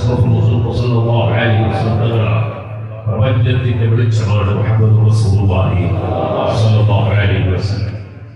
അഷ്റഫുൽ ഖൽഖ് സല്ലല്ലാഹു അലൈഹി വസല്ലം തങ്ങളാണ്. പ്രപഞ്ചത്തിന്റെ വെളിച്ചമാണ് മുഹമ്മദ് റസൂലുള്ളാഹി സ്വല്ലല്ലാഹു അലൈഹി വസല്ലം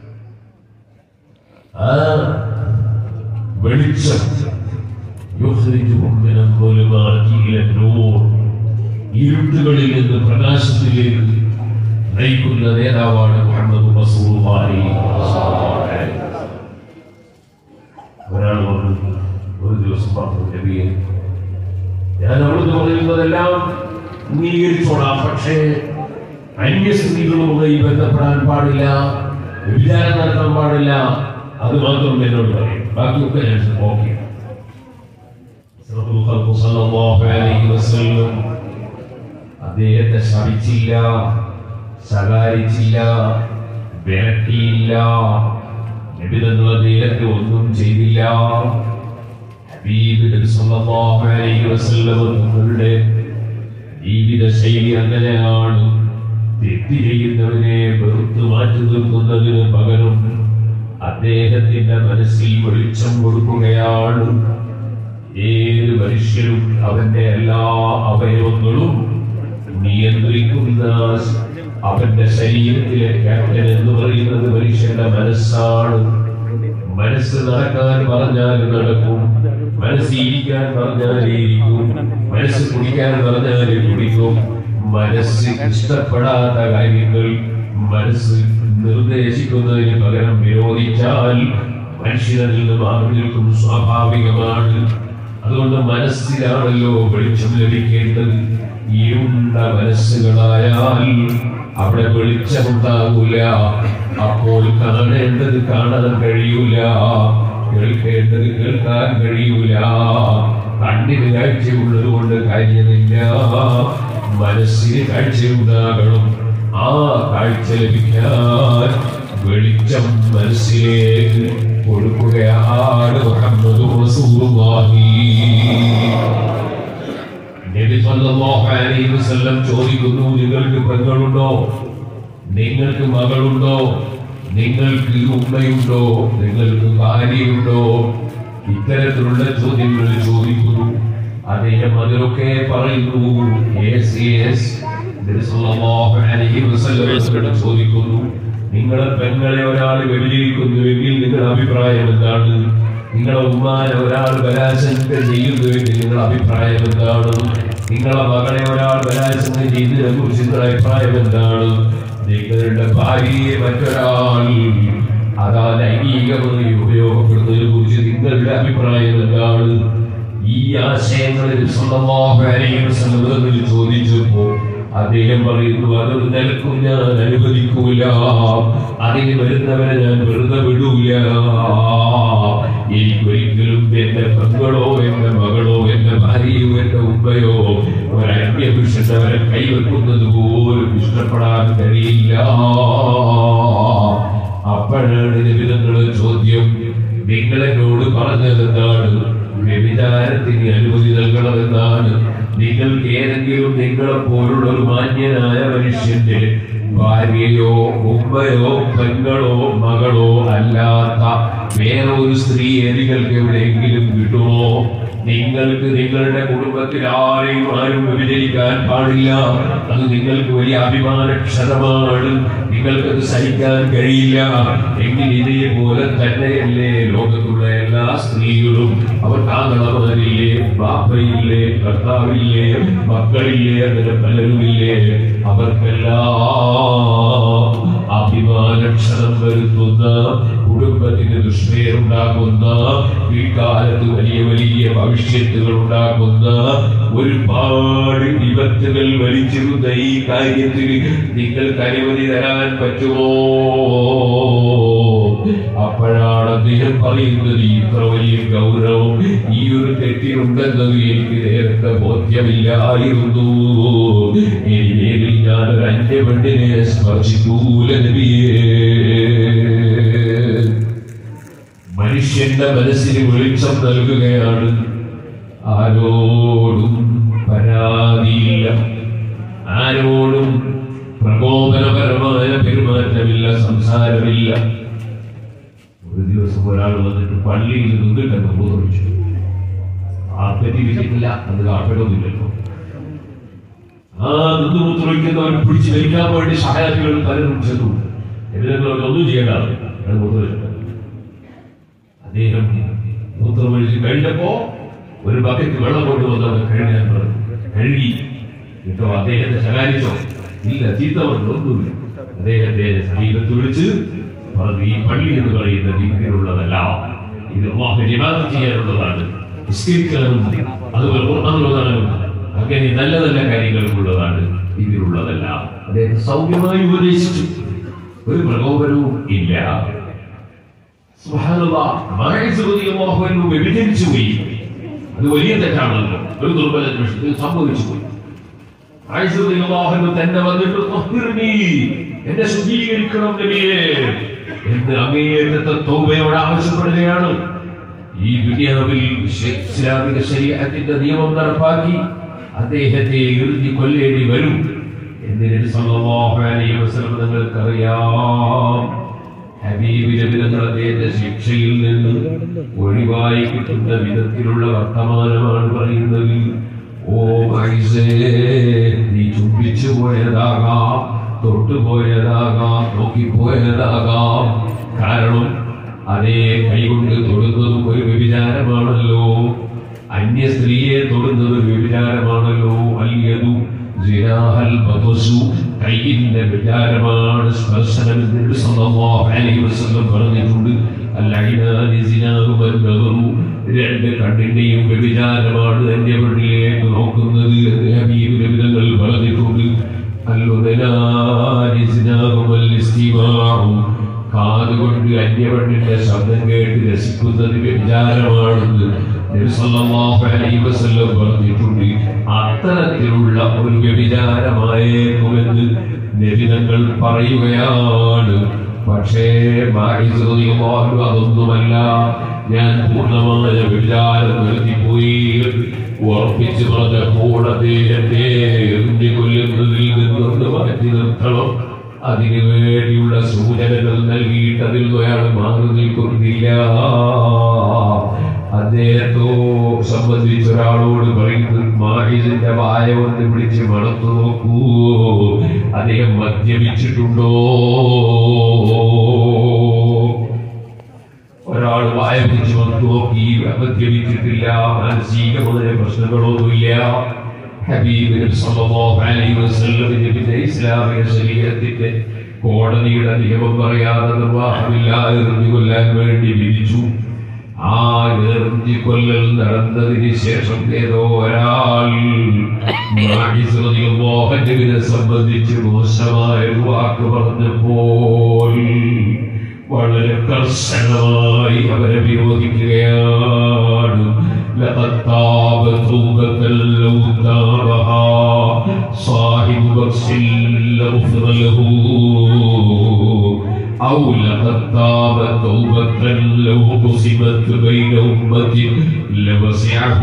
ആ വെളിച്ചം യുഖ്രിജുഹും മിനൽ ളുലുമാതി ഇലൻ നൂർ ഇരുട്ടുകളിൽ നിന്ന് പ്രകാശത്തിലേക്ക് നയിക്കുന്ന നേതാവാണ് മുഹമ്മദ് റസൂലുള്ളാഹി സ്വല്ലല്ലാഹു അലൈഹി വസല്ലം. ഒരാൾ വന്നു ഒരു ദിവസം പറഞ്ഞു നബിയെ ഞാൻ അവിടുന്ന് പറയുന്നതെല്ലാം അംഗീകരിച്ചോളാം പക്ഷേ അന്യ സ്ത്രീകളുമായി ബന്ധപ്പെടാൻ പാടില്ല വിചാരം നടത്താൻ പാടില്ല അത് മാത്രം എന്നോട് പറയും ബാക്കിയൊക്കെ ഞാൻ ഓക്കെ അദ്ദേഹത്തെ ശപിച്ചില്ല ശകാരിച്ചില്ല വിരട്ടിയില്ല നബിതങ്ങൾ അദ്ദേഹത്തെ ഒന്നും ചെയ്തില്ല ഹബീബ് നബി സല്ലല്ലാഹു അലൈഹി വസല്ലം തങ്ങളുടെ ജീവിത ശൈലി അങ്ങനെയാണ് തെറ്റ് ചെയ്യുന്നവനെ വെറുത്ത് മാറ്റി നിർത്തുന്നതിന് പകരം അദ്ദേഹത്തിന്റെ മനസ്സിൽ വെളിച്ചം കൊടുക്കുകയാണ് ഏത് മനുഷ്യരും അവന്റെ എല്ലാ അവയവങ്ങളും നിയന്ത്രിക്കുന്ന അവന്റെ ശരീരത്തിലെ ക്യാപ്റ്റൻ എന്ന് പറയുന്നത് മനുഷ്യന്റെ മനസ്സാണ് മനസ്സ് നടക്കാൻ പറഞ്ഞാൽ നടക്കും മനസ്സ് ഇരിക്കാൻ പറഞ്ഞാൽ ഇരിക്കും മനസ്സ് കുടിക്കാൻ പറഞ്ഞാൽ കുടിക്കും മനസ്സ് ഇഷ്ടപ്പെടാത്ത കാര്യങ്ങൾ മനസ്സ് നിർദ്ദേശിക്കുന്നതിന് പകരം വിരോധിച്ചാൽ മനുഷ്യനിൽ നിന്ന് മാറി നിൽക്കും സ്വാഭാവികമാണ് അതുകൊണ്ട് മനസ്സിലാണല്ലോ വെളിച്ചം ലഭിക്കേണ്ടത് ഇരുണ്ട മനസ്സുകളായാൽ അവിടെ വെളിച്ചമുണ്ടാകൂല അപ്പോൾ കാണേണ്ടത് കാണാൻ കഴിയൂല കേൾക്കേണ്ടത് കേൾക്കാൻ കഴിയൂല കണ്ണിന് കാഴ്ചയുള്ളത് കൊണ്ട് കാര്യമില്ല മനസ്സിന് കാഴ്ചയുണ്ടാകണം ആ കാഴ്ച ലഭിക്കാൻ വെളിച്ചം മനസ്സിലേക്ക് കൊടുക്കുകയാണ് മുഹമ്മദ് റസൂലുള്ളാഹി നബി സല്ലല്ലാഹു അലൈഹി വസല്ലം ചോദിക്കുന്നു നിങ്ങൾക്ക് പെങ്ങളുണ്ടോ നിങ്ങൾക്ക് മകളുണ്ടോ നിങ്ങൾക്ക് ഉമ്മയുണ്ടോ നിങ്ങൾക്ക് ഭാര്യയുണ്ടോ ഇത്തരത്തിലുള്ള ചോദ്യങ്ങൾ ചോദിക്കുന്നു അദ്ദേഹം അതിലൊക്കെ പറയുന്നു യെസ് യെസ് നബി സല്ലല്ലാഹു അലൈഹി വസല്ലം ചോദിക്കുന്നു നിങ്ങളെ പെങ്ങളെ ഒരാൾ വ്യഭിചരിക്കുന്നുവെങ്കിൽ നിങ്ങളുടെ അഭിപ്രായം എന്താണ് നിങ്ങളെ ഉമ്മാനെ ഒരാൾ ബലാത്സംഗം ചെയ്യുന്നുവെങ്കിൽ നിങ്ങളുടെ അഭിപ്രായം എന്താണ് നിങ്ങളെ മകളെ ഒരാൾ ബലാത്സംഗം ചെയ്യുന്നതിനെ കുറിച്ച് നിങ്ങളുടെ അഭിപ്രായം എന്താണ് നിങ്ങളുടെ ഭാര്യയെ മറ്റൊരാൾ അതാ ലൈംഗികമായി ഉപയോഗപ്പെടുന്നതിനെ കുറിച്ച് നിങ്ങളുടെ അഭിപ്രായം എന്താണ് ഈ ആശയങ്ങളിൽ സ്വന്തமாக അരയിൽ ചോദിച്ചപ്പോ അദ്ദേഹം പറയുന്നു അതൊരു നിലക്കും ഞാൻ അനുവദിക്കൂല അതിന് വരുന്നവരെ ഞാൻ വെറുതെ വിടൂല എനിക്കൊരിക്കലും എന്റെ പെങ്ങളോ എന്റെ മകളോ എന്റെ ഭാര്യയോ എന്റെ ഉമ്മയോ ഒരു അന്യപുരുഷന്റെ അവരെ കൈവെക്കുന്നത് പോലും ഇഷ്ടപ്പെടാൻ കഴിയില്ല അപ്പോഴാണ് നിബിധങ്ങളുടെ ചോദ്യം നിങ്ങൾ എന്നോട് പറഞ്ഞത് എന്താണ് വ്യഭിചാരത്തിന് അനുമതി നൽകണമെന്നാണ് നിങ്ങൾക്ക് ഏതെങ്കിലും നിങ്ങളെ പോലുള്ള ഒരു മാന്യനായ മനുഷ്യന്റെ ഭാര്യയോ ഉമ്മയോ പെങ്ങളോ മകളോ അല്ലാത്ത വേറെ ഒരു സ്ത്രീയെ നിങ്ങൾക്ക് എവിടെയെങ്കിലും കിട്ടുമോ നിങ്ങൾക്ക് നിങ്ങളുടെ കുടുംബത്തിൽ ആരെയും ആരും വ്യഭിചരിക്കാൻ പാടില്ല അത് നിങ്ങൾക്ക് വലിയ അഭിമാനക്ഷതമാണ് നിങ്ങൾക്കത് സഹിക്കാൻ കഴിയില്ല എങ്കിൽ ഇതേപോലെ തന്നെയല്ലേ ലോകത്തുള്ള എല്ലാ സ്ത്രീകളും അവർ താങ്കളമാരില്ലേ ബാപ്പയില്ലേ ഭർത്താവില്ലേ മക്കളില്ലേ അങ്ങനെ പലരുമില്ലേ അവർക്കെല്ലാം അഭിമാനക്ഷതം വരുത്തുന്ന കുടുംബത്തിന് ദുഷ്പേരുണ്ടാകുന്ന ഈ കാലത്ത് വലിയ വലിയ ഭവിഷ്യത്തുകൾ ഉണ്ടാകുന്ന ഒരുപാട് വിപത്തുകൾ വലിച്ചിരുന്ന ഈ കാര്യത്തിൽ നിങ്ങൾക്ക് അനുമതി തരാൻ പറ്റുമോ അപ്പോഴാണ് അദ്ദേഹം പറയുന്നത് ഇത്ര വലിയ ഗൗരവം ഈ ഒരു തെറ്റിനുണ്ടെന്നത് എനിക്ക് നേരത്തെ ബോധ്യമില്ലായിരുന്നു ഇനി നേരിൽ ഞാൻ ഒരു അന്യപെണ്ണിനെ സ്പർശിക്കൂല നബിയേ മനുഷ്യന്റെ മനസ്സിന് വെളിച്ചം നൽകുകയാണ് ആരോടും പരാതിയില്ല ആരോടും പ്രകോപനപരമായ പെരുമാറ്റമില്ല സംസാരമില്ല ഒരു ദിവസം ഒരാൾ വന്നിട്ട് പള്ളിയിൽ നിന്നിട്ട് ബോധിച്ചു കാർപ്പറ്റ് വിരിച്ചിട്ടില്ല അത് കാർപ്പറ്റൊന്നുമില്ലല്ലോ ആ നിന്ന് മൂത്രമൊഴിക്കുന്നവർ പിടിച്ച് വലിക്കാൻ വേണ്ടി സഹായികൾ പലരും ചെന്നുണ്ട് എതിരങ്ങളൊക്കെ ഒന്നും ചെയ്യേണ്ടാവില്ല അയാൾ മൂത്രമൊഴിച്ചത് അദ്ദേഹം മൂത്രമൊഴിച്ച് കഴിഞ്ഞപ്പോ ഒരു ബക്കറ്റ് വെള്ളം കൊണ്ടുവന്നവർ കഴുകാൻ പറഞ്ഞു കഴുകി കേട്ടോ അദ്ദേഹത്തെ ശകാരിച്ചോ ഇല്ല ചീത്ത പറഞ്ഞു ഒന്നുമില്ല അദ്ദേഹത്തെ സമീപത്ത് വിളിച്ച് പറഞ്ഞു ഈ പള്ളി എന്ന് പറയുന്നത് ഇതിനുള്ളതല്ല ഇത് മോഹനിവാദം ചെയ്യാനുള്ളതാണ് നിസ്കരിക്കാനും അതുപോലെ ഖുർആാനുള്ളതാണ് അങ്ങനെ നല്ല നല്ല കാര്യങ്ങൾക്കുള്ളതാണ് ഇതിലുള്ളതല്ല അദ്ദേഹത്തെ സൗമ്യമായി ഉപദേശിച്ചു ഒരു പ്രകോപനവും ഇല്ല സുബ്ഹാനല്ലാഹ്, മായിസ് റളിയല്ലാഹു അൻഹു വ്യഭിചരിച്ചു പോയി അത് വലിയ തെറ്റാണല്ലോ ഒരു ദുർബല നിമിഷത്തിൽ സംഭവിച്ചു പോയി മായിസ് റളിയല്ലാഹു അൻഹു തന്നെ വന്നിട്ട് "ത്വഹിർനീ, എന്നെ ശുദ്ധീകരിക്കണം നബിയേ എന്ന് അങ്ങേയറ്റത്തെ തൗബയോട് ആവശ്യപ്പെടുകയാണ് ഈ ദുനിയാവിൽ ശ- ഇസ്ലാമിക ശരീഅത്തിന്റെ നിയമം നടപ്പാക്കി അദ്ദേഹത്തെ എഴുതി കൊല്ലേണ്ടി വരും എന്ന് നബി സല്ലല്ലാഹു അലൈഹി വസല്ലം നിങ്ങൾക്കറിയാം ഹബീബ് നബി തങ്ങൾ അദ്ദേഹത്തെ ശിക്ഷയിൽ നിന്ന് ഒഴിവായി കിട്ടുന്ന വിധത്തിലുള്ള വർത്തമാനമാണ് പറയുന്നത് ഓ മൈസേ നീ ചുംബിച്ചു പോയതാകാം തൊട്ടുപോയതാകാം നോക്കിപ്പോയതാകാം കാരണം അതേ കൈകൊണ്ട് തൊടുന്നതും ഒരു വ്യഭിചാരമാണല്ലോ അന്യ സ്ത്രീയെ തൊടുന്നത് ഒരു വ്യഭിചാരമാണല്ലോ അല്യതു ജിനാഹൽ ബദസു കൈയിന്റെ വിചാരമാണ് സ്പർശനം എന്ന് നബി സല്ലല്ലാഹു അലൈഹി വസല്ലം പറഞ്ഞിട്ടുണ്ട് അല്ലൈനാനി സിനാഹു വൽ ബദറു രണ്ട് കണ്ണിന്റെയും വ്യഭിചാരമാണ് അന്യ പെണ്ണിലേക്ക് നോക്കുന്നത് എന്ന് ഹബീബ് നബി തങ്ങൾ പറഞ്ഞിട്ടുണ്ട് അല്ലുദനാനി സിനാഹു വൽ ഇസ്തിമാഉ കാതുകൊണ്ട് അന്യപെണ്ണിന്റെ ശബ്ദം കേട്ട് രസിക്കുന്നത് വ്യഭിചാരമാണെന്ന് നബി സല്ലല്ലാഹു അലൈഹി വസല്ലം പറഞ്ഞിട്ടുണ്ട് അത്തരത്തിലുള്ള ഒരു വ്യഭിചാരമായേക്കുമെന്ന് നബിതങ്ങൾ പറയുകയാണ് പക്ഷേ മായിസ് റളിയല്ലാഹു അതൊന്നുമല്ല ഞാൻ പൂർണ്ണമായ വ്യഭിചാരം നിർത്തിപ്പോയി എന്ന് ഉറപ്പിച്ച് പറഞ്ഞപ്പോൾ അദ്ദേഹത്തെ എറിഞ്ഞു കൊല്ലുന്നതിൽ നിന്നൊന്ന് മാറ്റി നിർത്തണം അതിനു വേണ്ടിയുള്ള സൂചനകൾ നൽകിയിട്ട് അതിൽ നിന്ന് അയാൾ മാറി നിൽക്കുന്നില്ല അദ്ദേഹത്തോ സംബന്ധിച്ച ഒരാളോട് പറയുന്നത് മാഹിദിന്റെ വായ ഒന്ന് പിടിച്ച് മണത്തു നോക്കൂ അദ്ദേഹം മദ്യപിച്ചിട്ടുണ്ടോ ഒരാൾ വായ പിടിച്ച് മണത്തു നോക്കി മദ്യപിച്ചിട്ടില്ല മാനസികമായ പ്രശ്നങ്ങളൊന്നുമില്ല ഹബീബ് നബി സല്ലല്ലാഹു അലൈഹി വസല്ലമിന്റെ പിന്നെ ഇസ്ലാമിക ശരീരത്തിന്റെ കോടതിയുടെ നിയമം പറയാതെ നിർവാഹമില്ല എറിഞ്ഞു കൊല്ലാൻ വേണ്ടി വിധിച്ചു ആ എറിഞ്ഞു കൊല്ലൽ നടന്നതിന് ശേഷം ഏതോ ഒരാൾ മാഹിസ് റളിയല്ലാഹു അൻഹുവിനെ സംബന്ധിച്ച് മോശമായ ഒരു വാക്ക് പറഞ്ഞപ്പോൾ വളരെ കർശനമായി അവരെ വിരോധിക്കുകയാണ് لقد طاب توبة لو تابها صاحب بخس لغفر له أو لقد تاب توبة لو قسمت بين أمة لوسعه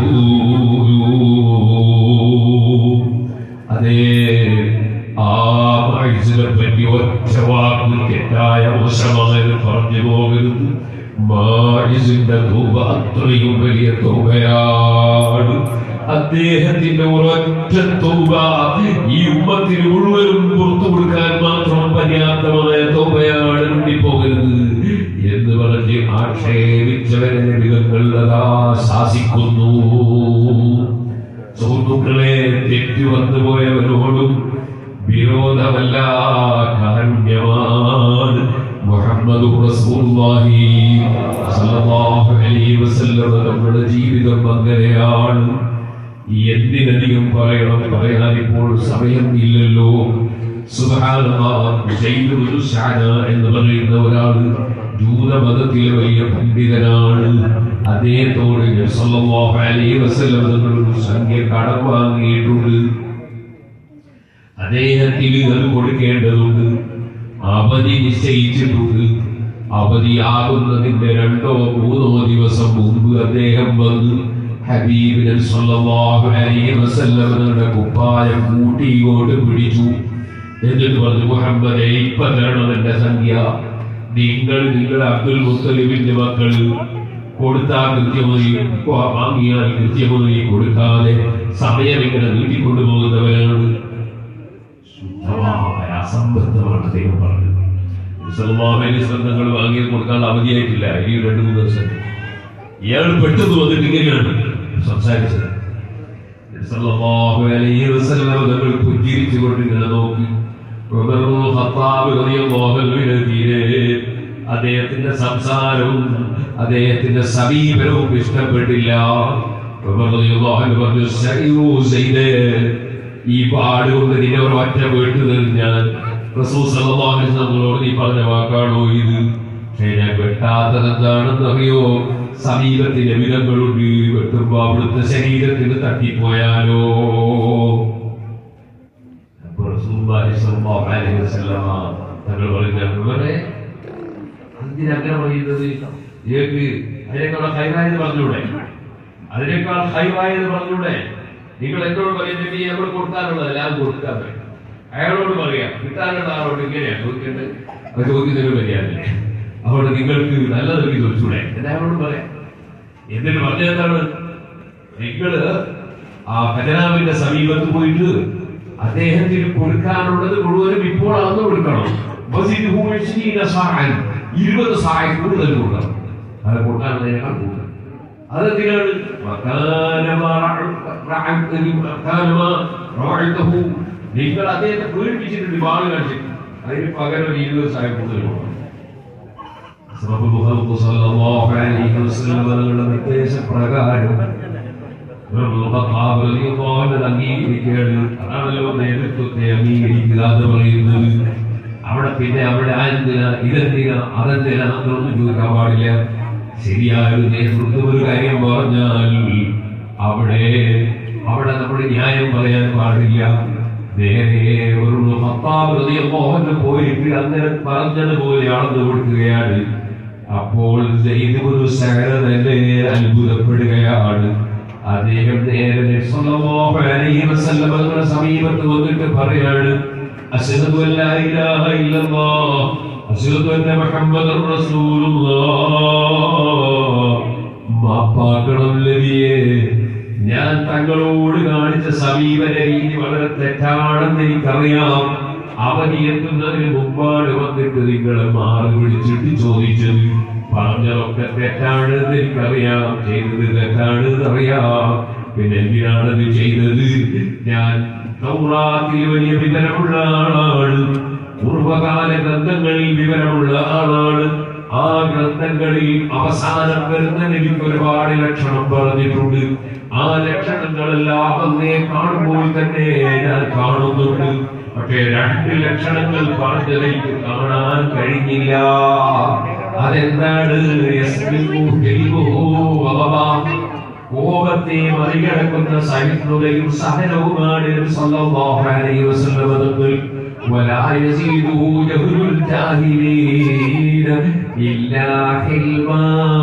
അതേ ആ മൈസിനെ പറ്റി ഒറ്റ വാക്ക് തെറ്റായ മോശമായത് പറഞ്ഞു പോകരുത് മായിസിന്റെ തൂബ അത്രയും വലിയ തൂബയാണ് അദ്ദേഹത്തിന്റെ ഒരൊറ്റ തൂബ ഈ ഉമ്മത്തിന് മുഴുവനും പുറത്തു കൊടുക്കാൻ മാത്രം പര്യാപ്തമായ തൂബയാണ് പോകരുത് എന്ന് പറഞ്ഞ് ആക്ഷേപിച്ചവരെ വിധങ്ങൾ അതാ ശാസിക്കുന്നു സുഹൃത്തുക്കളെ തെറ്റു വന്നുപോയവരോടും വിരോധമല്ല കാരുണ്യമാണ് മുഹമ്മദ് റസൂലുള്ളാഹി സല്ലല്ലാഹു അലൈഹി വസല്ലം നമ്മുടെ ജീവിതം അങ്ങനെയാണ് എന്തിനധികം പറയണം പറയാൻ ഇപ്പോൾ സമയം ഇല്ലല്ലോ സുബ്ഹാനല്ലാഹ് സയ്യിദ് ഇബ്നു സഅദ എന്ന് പറയുന്ന ഒരാൾ ജൂതമതത്തിലെ വലിയ പണ്ഡിതനാണ് അദ്ദേഹത്തോട് നബി സല്ലല്ലാഹു അലൈഹി വസല്ലം തങ്ങൾ ഒരു സംഖ്യ കടം വാങ്ങിയിട്ടുണ്ട് അദ്ദേഹത്തിന് അത് കൊടുക്കേണ്ടതുണ്ട് അവധി നിശ്ചയിച്ചിട്ടുണ്ട് അവധിയാകുന്നതിന്റെ രണ്ടോ മൂന്നോ ദിവസം മുമ്പ് അദ്ദേഹം വന്ന് ഹബീബിനെ സല്ലല്ലാഹു അലൈഹി വസല്ലം തങ്ങളുടെ കുപ്പായം കൂട്ടിയോട് പിടിച്ചു എന്നിട്ട് പറഞ്ഞു മുഹമ്മദെ ഇപ്പൊ തരണം എന്റെ സംഖ്യ നിങ്ങൾ നിങ്ങൾ അബ്ദുൽ മുത്തലിബിന്റെ മക്കൾ കൊടുത്താൽ കൃത്യമായി വാങ്ങിയാൽ കൃത്യമായി കൊടുക്കാതെ സമയം ഇങ്ങനെ നീട്ടിക്കൊണ്ടുപോകുന്നവരാണ് ശുദ്ധമായ അസംബന്ധമാണ് അദ്ദേഹം പറഞ്ഞത് സ്വന്തങ്ങൾ വാങ്ങി കൊടുക്കാൻ അവധിയായിട്ടില്ല ഈ രണ്ടു മൂന്ന് ദിവസം ഇയാൾ പെട്ടെന്ന് വന്നിട്ട് ഇങ്ങനെയാണ് സംസാരിച്ചത് സല്ലല്ലാഹു അലൈഹി വസല്ലം തങ്ങൾ പുഞ്ചിരിച്ചുകൊണ്ട് ഇങ്ങനെ നോക്കി ഉമർ ഇബ്നുൽ ഖത്താബ് റളിയല്ലാഹു അൻഹുവിനെതിരെ അദ്ദേഹത്തിന്റെ സംസാരവും അദ്ദേഹത്തിന്റെ സമീപനവും ഇഷ്ടപ്പെട്ടില്ല ഉമർ റളിയല്ലാഹു അൻഹു പറഞ്ഞു "സയ്യൂ സയ്യിദേ, ഈ പാടുകൊണ്ട് നിന്നെ ഒരു ഒറ്റ വീട്ടു ഞാൻ റസൂൽ സല്ലല്ലാഹു അലൈഹി വസല്ലം നമ്മളോട് നീ പറഞ്ഞ വാക്കാണോ ഇത് പക്ഷേ ഞാൻ വെട്ടാത്തത് എന്താണെന്നറിയോ സമീപത്തിന്റെ വിധങ്ങളുണ്ട് വെട്ടുമ്പോ അവിടുത്തെ ശരീരത്തിന് തട്ടിപ്പോയാലോ അപ്പോൾ റസൂലുള്ളാഹി സ്വല്ലല്ലാഹു അലൈഹി വസല്ലമ തങ്ങൾ പറഞ്ഞു "ഉമറേ, എന്തിനാ അങ്ങനെ പറയുന്നത് ഏക്ക് അതിനേക്കാൾ ഹൈറായത് പറഞ്ഞൂടെ അതിനേക്കാൾ ഹൈറായത് പറഞ്ഞൂടെ നിങ്ങൾ എന്നോട് പറയുന്നത് നീ എവിടെ കൊടുക്കാനുള്ളത് എല്ലാം കൊടുക്കാൻ പറ്റും അയാളോട് പറയാം കിട്ടാനുള്ള ആളോട് ഇങ്ങനെയാ ചോദിക്കേണ്ടത് അത് ചോദ്യത്തിന് വരികയല്ലേ അതുകൊണ്ട് നിങ്ങൾക്ക് നല്ലതൊക്കെ ചോദിച്ചൂടെ എന്ന് അയാളോട് പറയാം എന്നിട്ട് പറഞ്ഞെന്താണ് നിങ്ങള് ആ ഖജനാവിന്റെ സമീപത്ത് പോയിട്ട് അദ്ദേഹത്തിന് കൊടുക്കാനുള്ളത് മുഴുവനും ഇപ്പോൾ അന്ന് കൊടുക്കണം വസിദ്ഹു ഇശ്രീന സാഅൻ. ഇരുപത് സായ കൂടുതൽ കൊടുക്കണം അത് കൊടുക്കാനുള്ളതിനേക്കാൾ കൂടുതൽ അതെന്തിനാണ് വകാന മാ റഅ- റഅ- വകാന മാ റഅഅതഹു. നിങ്ങൾ അദ്ദേഹത്തെ പേടിപ്പിച്ചിട്ടുണ്ട് വാള് കാണിച്ചിട്ട് അതിന് പകരം ഒരു ഇരുപത് സായ കൂടുതൽ കൊടുക്കണം അസ്റഫുൽ ഖൽഖ് സല്ലല്ലാഹു അലൈഹി വസല്ലം തങ്ങളുടെ നിർദ്ദേശപ്രകാരം ഖത്താബ് റളിയല്ലാഹു അൻഹു അംഗീകരിക്കുകയാണ് അതാണല്ലോ നേതൃത്വത്തെ അംഗീകരിക്കുക എന്ന് പറയുന്നത് അവിടെ പിന്നെ അവിടെ ആരെന്തിന ഇതെന്തിന അതെന്തിന എന്നൊന്നും ചോദിക്കാൻ പാടില്ല ശരിയായ ഒരു നേതൃത്വം ഒരു കാര്യം പറഞ്ഞാൽ അവിടെ അവിടെ നമ്മൾ ന്യായം പറയാൻ പാടില്ല നേരെ ഒരു ഖത്താബ് റളിയല്ലാഹു അൻഹു പോയിട്ട് അങ്ങനെ പറഞ്ഞതുപോലെ അളന്നു കൊടുക്കുകയാണ് അപ്പോൾ സെയ്ദ് ഇബ്നു സഅദ് തന്നെ അത്ഭുതപ്പെടുകയാണ് അദ്ദേഹം നേരെ നബി സല്ലല്ലാഹു അലൈഹി വസല്ലം തങ്ങളുടെ സമീപത്ത് വന്നിട്ട് പറയാണ് അശ്ഹദു അൻ ലാ ഇലാഹ ഇല്ലല്ലാഹ് അശ്ഹദു അന്ന മുഹമ്മദർ റസൂലുള്ളാഹ് മാപ്പാക്കണം നബിയേ ഞാൻ തങ്ങളോട് കാണിച്ച സമീപന രീതി വളരെ തെറ്റാണെന്ന് എനിക്കറിയാം അവധി എത്തുന്നതിന് മുമ്പാണ് വന്നിട്ട് നിങ്ങളെ മാറി വിളിച്ചിട്ട് ചോദിച്ചത് പറഞ്ഞതൊക്കെ തെറ്റാണെന്ന് എനിക്കറിയാം ചെയ്തത് തെറ്റാണെന്ന് അറിയാം പിന്നെ എന്തിനാണത് ചെയ്തത് ഞാൻ തൗറാത്തിൽ വലിയ വിവരമുള്ള ആളാണ് പൂർവകാല ഗ്രന്ഥങ്ങളിൽ വിവരമുള്ള ആളാണ് ആ ഗ്രന്ഥങ്ങളിൽ അവസാനം വരുന്ന എനിക്ക് ഒരുപാട് ലക്ഷണം പറഞ്ഞിട്ടുണ്ട് ആ ലക്ഷണങ്ങളെല്ലാം അങ്ങേ കാണുമ്പോൾ തന്നെ ഞാൻ കാണുന്നുണ്ട് പക്ഷേ രണ്ട് ലക്ഷണങ്ങൾ പറഞ്ഞത് എനിക്ക് കാണാൻ കഴിഞ്ഞില്ല അതെന്താണ് യസ്മിഉ ഹിൽമുഹു വഗബാ. കോപത്തെ മറികടക്കുന്ന സഹിഷ്ണുതയും സഹനവുമാണ് നബി സല്ലല്ലാഹു അലൈഹി വസല്ലം തങ്ങൾ ولا يزيده جهل الجاهلين إلا حلما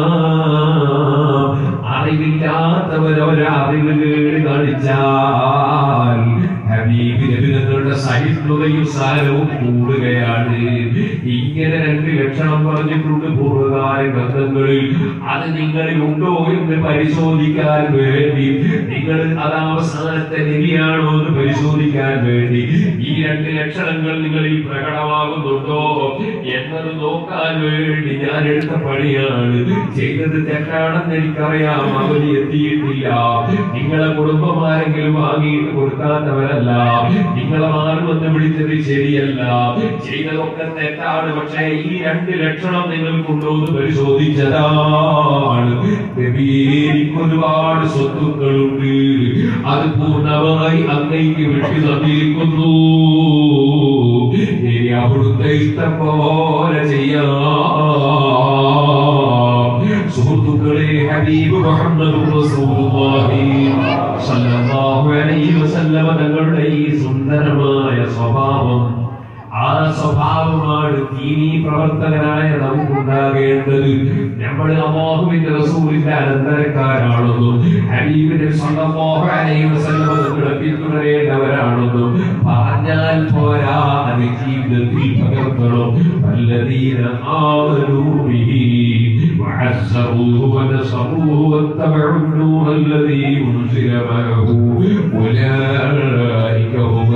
അറിവില്ലാത്തവരൊരറിവ് കേട് കാണിച്ചാൽ ഹബീബ് നബി തങ്ങളുടെ സഹിഷ്ണുതയും സാരവും കൂടുകയാണ് ഇങ്ങനെ രണ്ട് ലക്ഷണം പറഞ്ഞിട്ടുണ്ട് പൂർവ്വകാല ഗ്രന്ഥങ്ങളിൽ അത് നിങ്ങളിൽ ഉണ്ടോ എന്ന് പരിശോധിക്കാൻ വേണ്ടി നിങ്ങൾ അത് അവസാനത്തെ നബിയാണോ എന്ന് പരിശോധിക്കാൻ വേണ്ടി ഈ രണ്ട് ലക്ഷണങ്ങൾ നിങ്ങളിൽ പ്രകടമാകുന്നുണ്ടോ എന്നത് നോക്കാൻ വേണ്ടി ഞാൻ എടുത്ത പണിയാണ് ചെയ്തത് തെറ്റാണെന്ന് എനിക്കറിയാം അവന് എത്തിയിട്ടില്ല നിങ്ങളെ കുടുംബമാരെങ്കിലും വാങ്ങിയിട്ട് കൊടുക്കാത്തവരല്ല നിങ്ങളെ മാറുമെന്ന് വിളിച്ചത് ശരിയല്ല ചെയ്തതൊക്കെ തെറ്റാണ് പക്ഷേ ഈ രണ്ട് ലക്ഷണം നിങ്ങൾക്കുണ്ടോ എന്ന് പരിശോധിച്ചതാണ് നബിയേ, എനിക്ക് ഒരുപാട് സ്വത്തുക്കളുണ്ട് അത് പൂർണ്ണമായി അങ്ങേക്ക് വിട്ടു തന്നിരിക്കുന്നു ഇനി അവിടുത്തെ ഇഷ്ടം പോലെ ചെയ്യാം സുഹൃത്തുക്കളെ ഹബീബ് മുഹമ്മദ് റസൂലുള്ളാഹി സ്വല്ലല്ലാഹു അലൈഹി വസല്ലമ തങ്ങളുടെ ഈ സുന്ദരമായ സ്വഭാവം ആ സ്വഭാവമാണ് ദീനീ പ്രവർത്തകനായ നമുക്കുണ്ടാകേണ്ടത് നമ്മൾ അള്ളാഹുവിന്റെ റസൂലിന്റെ അനന്തരക്കാരാണെന്നും ഹബീബിന്റെ സ്വന്തമോഹ അലൈഹി വസല്ലം നിങ്ങളെ പിന്തുടരേണ്ടവരാണെന്നും പറഞ്ഞാൽ പോരാ അത് ജീവിതത്തിൽ പകർത്തണം വല്ലദീന ആമനൂ ബിഹി وعزروه ونصروه واتبعوا النور الذي أنزل معه أولئك هم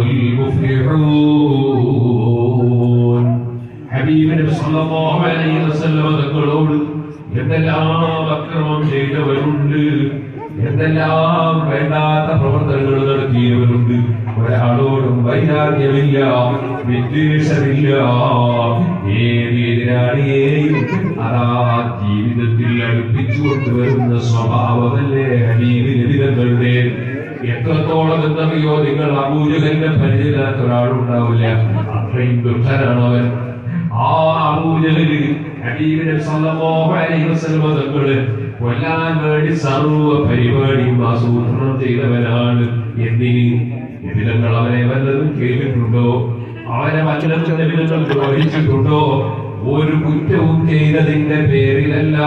المفلحون حبيب നബി സല്ലല്ലാഹു അലൈഹി വസല്ലം തങ്ങളോട് എന്തെല്ലാം അക്രമം ചെയ്തവരുണ്ട് എന്തെല്ലാം വേണ്ടാത്ത പ്രവർത്തനങ്ങൾ നടത്തിയവരുണ്ട് ഒരാളോടും വൈരാഗ്യമില്ല വിദ്വേഷമില്ല ഏത് എതിരാളിയെയും അതാ ജീവിതത്തിൽ അടുപ്പിച്ചു കൊണ്ടുവരുന്ന സ്വഭാവമല്ലേ ഹബീബ് ലഭിതങ്ങളുടെ എത്രത്തോളം എന്നറിയോ നിങ്ങൾ അബൂജകന്റെ പരിചയമില്ലാത്ത ഒരാളുണ്ടാവില്ല അത്രയും ദുഷ്ടനാണ് അവൻ ആ അബൂജഹല് ഹബീബിനെ സല്ലല്ലാഹു അലൈഹി വസല്ലം തങ്ങളെ കൊല്ലാൻ വേണ്ടി സർവ്വ പരിപാടിയും ആസൂത്രണം ചെയ്തവനാണ് എന്തിന് ഇതിനങ്ങൾ അവനെ വല്ലതും കേട്ടിട്ടുണ്ടോ അവനെ വല്ലതും നബിതങ്ങൾ ദ്രോഹിച്ചിട്ടുണ്ടോ ഒരു കുറ്റവും ചെയ്തതിന്റെ പേരിലല്ല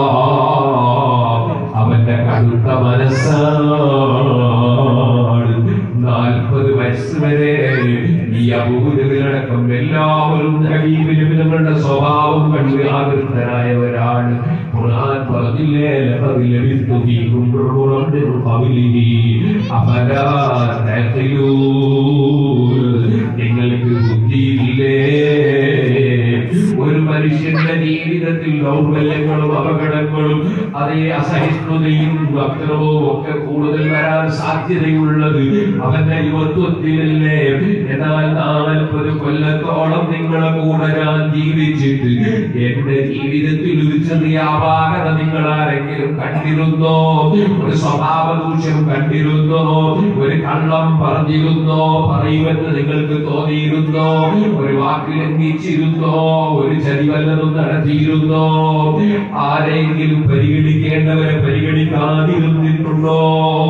അവന്റെ കടുത്ത മനസ്സാണ് നാൽപ്പത് വയസ്സ് വരെ ഈ അബൂജകളടക്കം എല്ലാവരും ഹബീബിന്റെ സ്വഭാവം കണ്ട് ആകൃഷ്ടരായവരാണ് ഖുർആൻ പറഞ്ഞില്ലേ ലഖദ് ലബിത്തു ഫീകും ഉംറൻ മിൻ ഖബ്ലിഹി അഫലാ തഅഖിലൂൻ നിങ്ങൾക്ക് ബുദ്ധിയില്ലേ ഒരു മനുഷ്യന്റെ ജീവിതത്തിൽ ദൗർബല്യങ്ങളും അപകടങ്ങളും അതേ അസഹിഷ്ണുതയും അക്രമവും ഒക്കെ കൂടുതൽ വരാൻ സാധ്യതയുള്ളത് അവന്റെ യുവത്വത്തിലല്ലേ എന്നാൽ നാൽപ്പത് കൊല്ലത്തോളം നിങ്ങളെ കൂടെ ഞാൻ ജീവിച്ചിട്ട് എന്റെ ജീവിതത്തിൽ ഒരു ചെറിയ അപാകത നിങ്ങൾ ആരെങ്കിലും കണ്ടിരുന്നോ ഒരു സ്വഭാവ ദൂഷ്യം കണ്ടിരുന്നോ ഒരു കള്ളം പറഞ്ഞിരുന്നോ പറയുമെന്ന് നിങ്ങൾക്ക് തോന്നിയിരുന്നോ ഒരു വാക്ക് ലംഘിച്ചിരുന്നോ ഒരു ചതി വല്ലതും നടത്തിയിരുന്നോ ആരെങ്കിലും പരിഗണിക്കേണ്ടവരെ പരിഗണിക്കാതിരുന്നിട്ടുണ്ടോ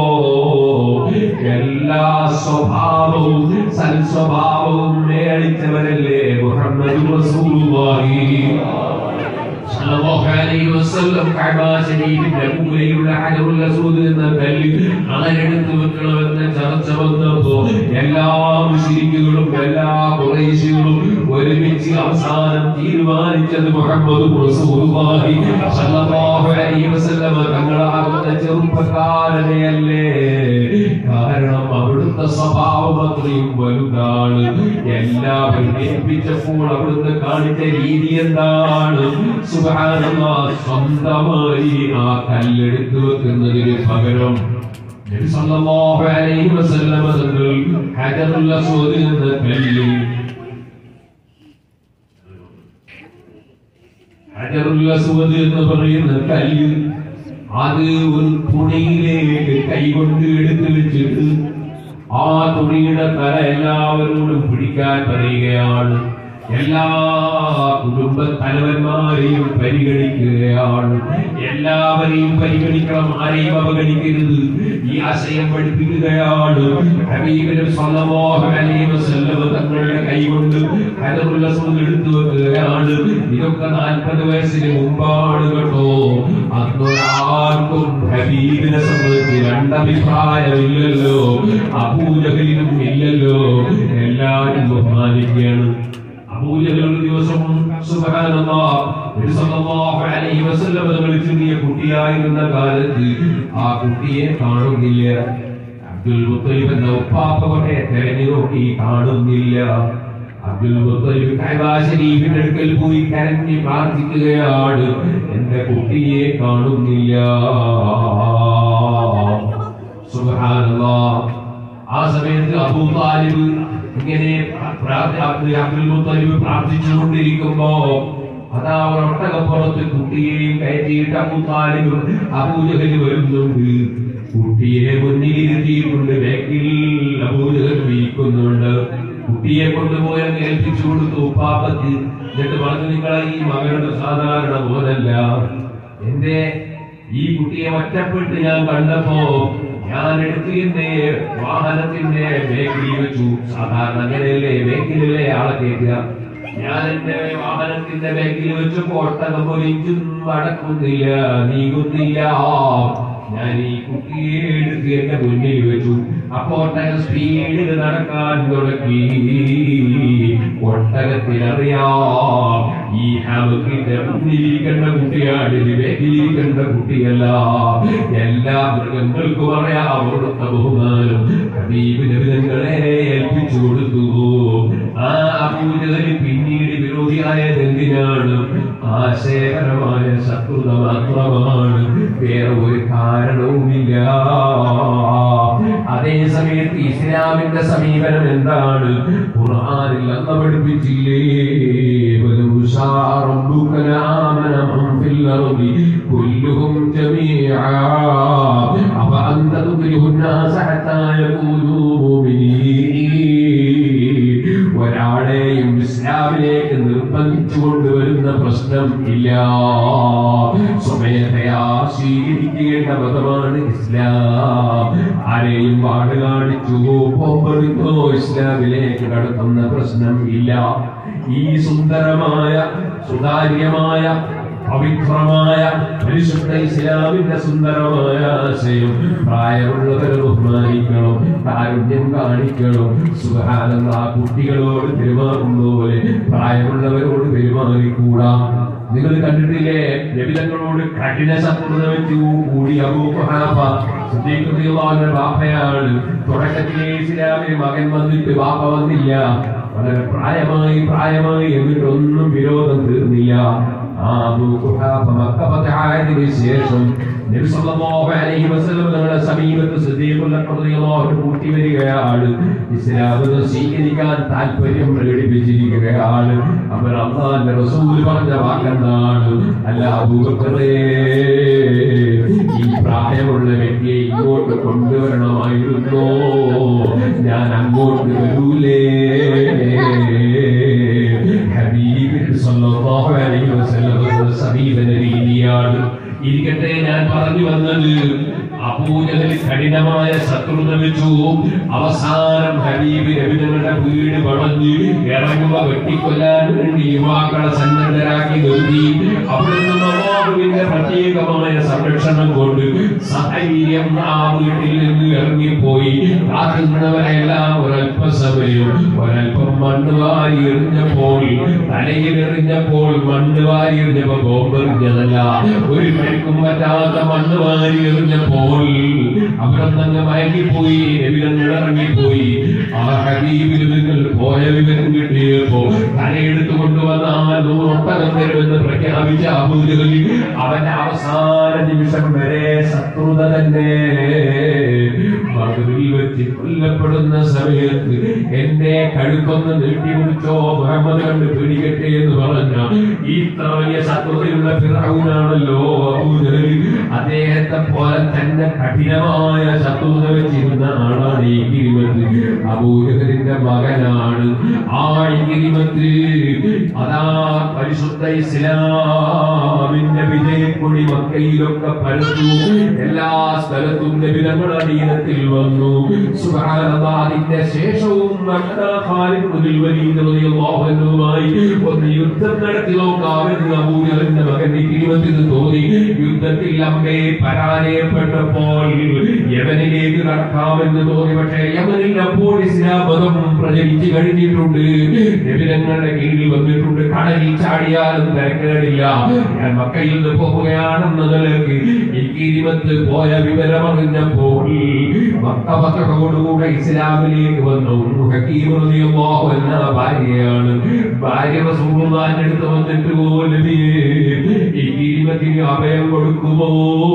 എല്ലാ സ്വഭാവവും സൽസ്വഭാവവും മേടിച്ചവരല്ലേ മുഹമ്മദ് റസൂലുള്ളാഹി സല്ലല്ലാഹു അലൈഹി വസല്ലം കഅബ ശരീഫിന്റെ മൂലയുള്ള ഹജറുൽ അസ്വദ് എന്ന കല്ല് ആരെടുത്ത് വെക്കണമെന്ന് ചർച്ച വന്നപ്പോ എല്ലാ മുസ്ലിക്കുകളും എല്ലാ ഖുറൈശികളും ഒരുമിച്ച് അവസാനം തീരുമാനിച്ചത് മുഹമ്മദ് റസൂലുള്ളാഹി സല്ലല്ലാഹു അലൈഹി വസല്ലം തങ്ങളാകുന്ന ചെറുപ്പക്കാരനെയല്ലേ കാരണം അവിടുത്തെ സ്വഭാവം അത്രയും വലുതാണ് എല്ലാവരും ഏൽപ്പിച്ചപ്പോൾ അവിടുന്ന് കാണിച്ച രീതി എന്താണ് സുബ്ഹാനല്ലാഹ് സ്വന്തമായി ആ കല്ലെടുത്ത് വെക്കുന്നതിന് പകരം നബി സല്ലല്ലാഹു അലൈഹി വസല്ലം തങ്ങൾ ഹജറുൽ അസ്വദ് എന്ന കല്ലിൽ ഹജറുൽ അസ്വദ് എന്ന് പറയുന്ന കല്ല് അത് ഒരു തുണിയിലേക്ക് കൈകൊണ്ട് എടുത്തു വെച്ചിട്ട് ആ തുണിയുടെ തല എല്ലാവരോടും പിടിക്കാൻ പറയുകയാണ് എല്ലാ കുടുംബ തലവന്മാരെയും പരിഗണിക്കുകയാണ് എല്ലാവരെയും പരിഗണിക്കണം ആരെയും അവഗണിക്കരുത് ഈ ആശയം പഠിപ്പിക്കുകയാണ് ഹബീബിന് സ്വല്ലല്ലാഹു അലൈഹി വസല്ലം തങ്ങളുടെ കൈകൊണ്ട് ഹജറുൽ അസ്വദ് എടുത്തു വെക്കുകയാണ് ഇതൊക്കെ നാൽപ്പത് വയസ്സിന് മുമ്പാണ് കേട്ടോ അന്നൊരാൾക്കും ഹബീബിനെ സംബന്ധിച്ച് രണ്ടഭിപ്രായമില്ലല്ലോ അബൂജഹലിനും ഇല്ലല്ലോ എല്ലാവരും ബഹുമാനിക്കുകയാണ് അബൂജഹൽ ഒരു ദിവസം സുബ്ഹാനല്ലാഹ് നബി സല്ലല്ലാഹു അലൈഹി വസല്ലം തങ്ങൾ ചെറിയ കുട്ടിയായിരുന്ന കാലത്ത് ആ കുട്ടിയെ കാണുന്നില്ല അബ്ദുൽ മുത്തലിബ് എന്ന ഉപ്പാപ്പ കൊണ്ടേ തെരഞ്ഞു നോക്കി കാണുന്നില്ല അബ്ദുൽ മുത്തലിബ് കഅബ ശരീഫിന്റെ അടുക്കൽ പോയി കരഞ്ഞ് പ്രാർത്ഥിക്കുകയാണ് എന്റെ കുട്ടിയെ കാണുന്നില്ല സുബ്ഹാനല്ലാഹ് ആ സമയത്ത് അബൂ താലിബ് ഇങ്ങനെ പ്രാർത്ഥി- അബ്ദുൽ അബ്ദുൽ മുത്തലിബ് പ്രാർത്ഥിച്ചുകൊണ്ടിരിക്കുമ്പോ അതാ ഒരു ഒട്ടകപ്പുറത്ത് കുട്ടിയെയും കയറ്റിയിട്ട് അബൂ താലിബ് അബൂജഹല് വരുന്നുണ്ട് കുട്ടിയെ മുന്നിലിരുത്തിയിട്ടുണ്ട് ബാക്കിൽ അബൂജഹൽ വീക്കുന്നുണ്ട് കുട്ടിയെ കൊണ്ടുപോയി അങ്ങ് ഏൽപ്പിച്ചു കൊടുത്തു ഉപ്പാപ്പത്ത് എന്നിട്ട് പറഞ്ഞു നിങ്ങളെ ഈ മകനുടെ സാധാരണ മോനല്ല എന്റെ ഈ കുട്ടിയെ ഒറ്റപ്പെട്ട് ഞാൻ കണ്ടപ്പോ ഞാൻ എടുത്ത് എന്റെ വാഹനത്തിന്റെ ബേക്കിൽ വെച്ചു സാധാരണ അങ്ങനെയല്ലേ ബേക്കിലല്ലേ ആളെ കയറ്റുക ഞാൻ എന്റെ വാഹനത്തിന്റെ ബാക്കിൽ വെച്ചപ്പോ ഒട്ടകം ഒരു ഇഞ്ചും അടക്കുന്നില്ല നീങ്ങുന്നില്ല ഞാൻ ഈ കുട്ടിയെ എടുത്ത് എന്റെ മുന്നിൽ വെച്ചു അപ്പൊ ഒട്ടകം സ്പീഡിൽ നടക്കാൻ തുടങ്ങി ഒട്ടകത്തിനറിയാം ഈ ഹമക്കിന്റെ മുന്നിലിരിക്കേണ്ട കുട്ടിയാണ് ഇത് ബാക്കിലിരിക്കേണ്ട കുട്ടിയല്ല എല്ലാ മൃഗങ്ങൾക്കും അറിയാം അവിടുത്തെ ബഹുമാനം ഹബീബ് നബിതങ്ങളെ ഏൽപ്പിച്ചു കൊടുത്തു ആ അബൂജഹൽ പിന്നീട് വിരോധിയായത് എന്തിനാണ് ആശയപരമായ ശത്രുത മാത്രമാണ് വേറെ ഒരു കാരണവുമില്ല അതേ സമയത്ത് ഇസ്ലാമിന്റെ സമീപനം എന്താണ് ഖുർആനിൽ അന്ന് പഠിപ്പിച്ചില്ലേ ولو شاء ربك لآمن من في الأرض كلهم جميعا أفأنت تكره الناس حتى يكونوا مؤمنين ഒരാളെയും ഇസ്ലാമിലേക്ക് നിർബന്ധിച്ചു കൊണ്ടുവരുന്ന പ്രശ്നം ഇല്ല സ്വമേധയാ സ്വീകരിക്കേണ്ട മതമാണ് ഇസ്ലാം ആരെയും പാട് കാണിച്ചുവോ പോമ്പറിക്കോ ഇസ്ലാമിലേക്ക് കടത്തുന്ന പ്രശ്നം ഇല്ല ഈ സുന്ദരമായ സുതാര്യമായ പവിത്രമായ പരിശുദ്ധ ഇസ്ലാമിന്റെ സുന്ദരമായ ആശയം പ്രായമുള്ളവരെ ബഹുമാനിക്കണം കാരുണ്യം കാണിക്കണം സുഖാനന്ദ ആ കുട്ടികളോട് പെരുമാറുന്ന പോലെ പ്രായമുള്ളവരോട് പെരുമാറിക്കൂടാ നിങ്ങൾ കണ്ടിട്ടില്ലേ ലഭിതങ്ങളോട് കഠിന ശത്രുത വെച്ചു കൂടി അബൂഹാഫ സിദ്ദീഖുദ്ദീഖുവിന്റെ ബാപ്പയാണ് തുടക്കത്തിലെ ഇസ്ലാമിന് മകൻ വന്നിട്ട് ബാപ്പ വന്നില്ല വളരെ പ്രായമായി പ്രായമായി എന്നിട്ടൊന്നും വിരോധം തീർന്നില്ല ആ അബൂ ഖുഹാഫ മക്ക ഫതഹായതിനു ശേഷം നബി സല്ലല്ലാഹു അലൈഹി വസല്ലം തങ്ങളുടെ സമീപത്ത് സിദ്ദീഖുൽ റളിയല്ലാഹു അൻഹു കൂട്ടി വരികയാണ് ഇസ്ലാം സ്വീകരിക്കാൻ താല്പര്യം പ്രകടിപ്പിച്ചിരിക്കുകയാണ് അപ്പോൾ അള്ളാഹിന്റെ റസൂൽ പറഞ്ഞ വാക്കെന്താണ് അല്ല അബൂബക്കറേ ഈ പ്രായമുള്ള വ്യക്തിയെ ഇങ്ങോട്ട് കൊണ്ടുവരണമായിരുന്നോ ഞാൻ അങ്ങോട്ട് വരൂലേ ഹബീബിന് സല്ലല്ലാഹു അലൈഹി വസല്ലം സമീപന രീതിയാണ് ഇരിക്കട്ടെ ഞാൻ പറഞ്ഞു വന്നത് അബൂജഹൽ കഠിനമായ ശത്രുത വെച്ചു അവസാനം ഹബീബ് നബിതങ്ങളുടെ വീട് പടഞ്ഞ് ഇറങ്ങുക വെട്ടിക്കൊല്ലാൻ വേണ്ടി യുവാക്കളെ സന്നദ്ധരാക്കി നിർത്തി അവിടുന്ന് നവാബുവിന്റെ പ്രത്യേകമായ സംരക്ഷണം കൊണ്ട് സഹവീര്യം ആ വീട്ടിൽ നിന്ന് ഇറങ്ങിപ്പോയി കാക്കുന്നവരെല്ലാം ഒരല്പസമയം ഒരല്പം മണ്ണ് വാരി എറിഞ്ഞപ്പോൾ തലയിൽ എറിഞ്ഞപ്പോൾ മണ്ണ് വാരി എറിഞ്ഞപ്പോ ബോംബെറിഞ്ഞതല്ല ഒരു പരിക്കും പറ്റാത്ത മണ്ണ് വാരി എറിഞ്ഞപ്പോൾ അവിടെ നിന്ന് മയങ്ങിപ്പോയി നബിതങ്ങൾ ഇറങ്ങിപ്പോയി ആ ഹബീബിൽ നിങ്ങൾ പോയ വിവരം കിട്ടിയപ്പോ തലയെടുത്ത് കൊണ്ടുവന്നാൽ നൂറൊട്ടകം തരുമെന്ന് പ്രഖ്യാപിച്ച അബൂജഹലി അവന്റെ അവസാന നിമിഷം വരെ ശത്രുത തന്നെ മധുരിൽ വെച്ച് കൊല്ലപ്പെടുന്ന സമയത്ത് എന്റെ കഴുക്കൊന്ന് നീട്ടിമുറിച്ചോ മുഹമ്മദ് കണ്ട് പിടികട്ടെ എന്ന് പറഞ്ഞ ഇത്ര വലിയ ശത്രുതയുള്ള ഫിറൗനാണല്ലോ അബൂജഹൽ അദ്ദേഹത്തെ പോലെ തന്നെ കഠിനമായ ശത്രുത വെച്ചിരുന്ന ആളാണ് ഈ ഗിരിമത്ത് അബൂജഹലിന്റെ മകനാണ് ആ ഗിരിമത്ത് അതാ പരിശുദ്ധ ഇസ്ലാമിന്റെ വിജയക്കൊടി മക്കയിലൊക്കെ പരത്തു എല്ലാ സ്ഥലത്തും നബിതങ്ങൾ അധീനത്തിൽ വന്നു സുബ്ഹാനല്ലാഹിന്റെ ശേഷവും മക്ക ഖാലിദ് ബിൻ വലീദ് റളിയല്ലാഹു അൻഹുമായി ഒന്ന് യുദ്ധം നടത്തി നോക്കാമെന്ന് അബൂജഹലിന്റെ മകൻ ഇക്രിമത്തിന് തോന്നി യുദ്ധത്തിൽ അമ്പേ പരാജയപ്പെട്ടപ്പോൾ യമനിലേക്ക് കടക്കാമെന്ന് തോന്നി പക്ഷേ യമനിൽ അപ്പോൾ ഇസ്ലാം മതം പ്രചരിച്ചു കഴിഞ്ഞിട്ടുണ്ട് നബിതങ്ങളുടെ കീഴിൽ വന്നിട്ടുണ്ട് കടലിൽ ചാടിയാലും തിരക്കേടില്ല ഞാൻ മക്കയിൽ നിന്ന് പോവുകയാണെന്ന നിലക്ക് ഇക്കിരിമത്ത് പോയ വിവരമറിഞ്ഞപ്പോൾ മക്ക പത്രത്തോടുകൂടെ ഇസ്ലാമിലേക്ക് വന്നു ഹക്കീം റളിയല്ലാഹു എന്ന ഭാര്യയാണ് ഭാര്യ റസൂലുള്ളാഹിന്റെ അടുത്ത് വന്നിട്ട് ഓ നബിയേ ഇക്കിരിമത്തിന് അഭയം കൊടുക്കുമോ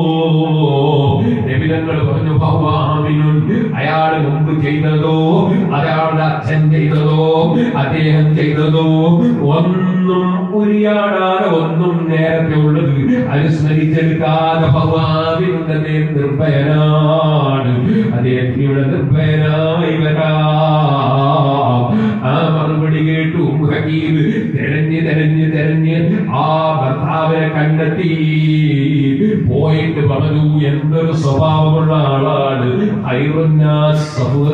നബിതങ്ങൾ പറഞ്ഞു ഭവാമിനുൻ അയാൾ മുമ്പ് ചെയ്തതോ അയാളുടെ അച്ഛൻ ചെയ്തതോ അദ്ദേഹം ചെയ്തതോ ഒന്നും ഉരിയാടാതെ ഒന്നും നേരത്തെ ഉള്ളത് അനുസ്മരിച്ചെടുക്കാതെ ഭഗവാനുണ്ട് അദ്ദേഹം നിർഭയനാണ് അദ്ദേഹത്തിലൂടെ നിർഭയനായി വരാം ആ മറുപടി കേട്ടു ഹക്കീബ് തെരഞ്ഞ് തെരഞ്ഞ് തെരഞ്ഞ് ആ ഭർത്താവിനെ കണ്ടെത്തി പോയിട്ട് പറഞ്ഞു എന്തൊരു സ്വഭാവമുള്ള ആളാണ് ഖൈറുന്നാസ്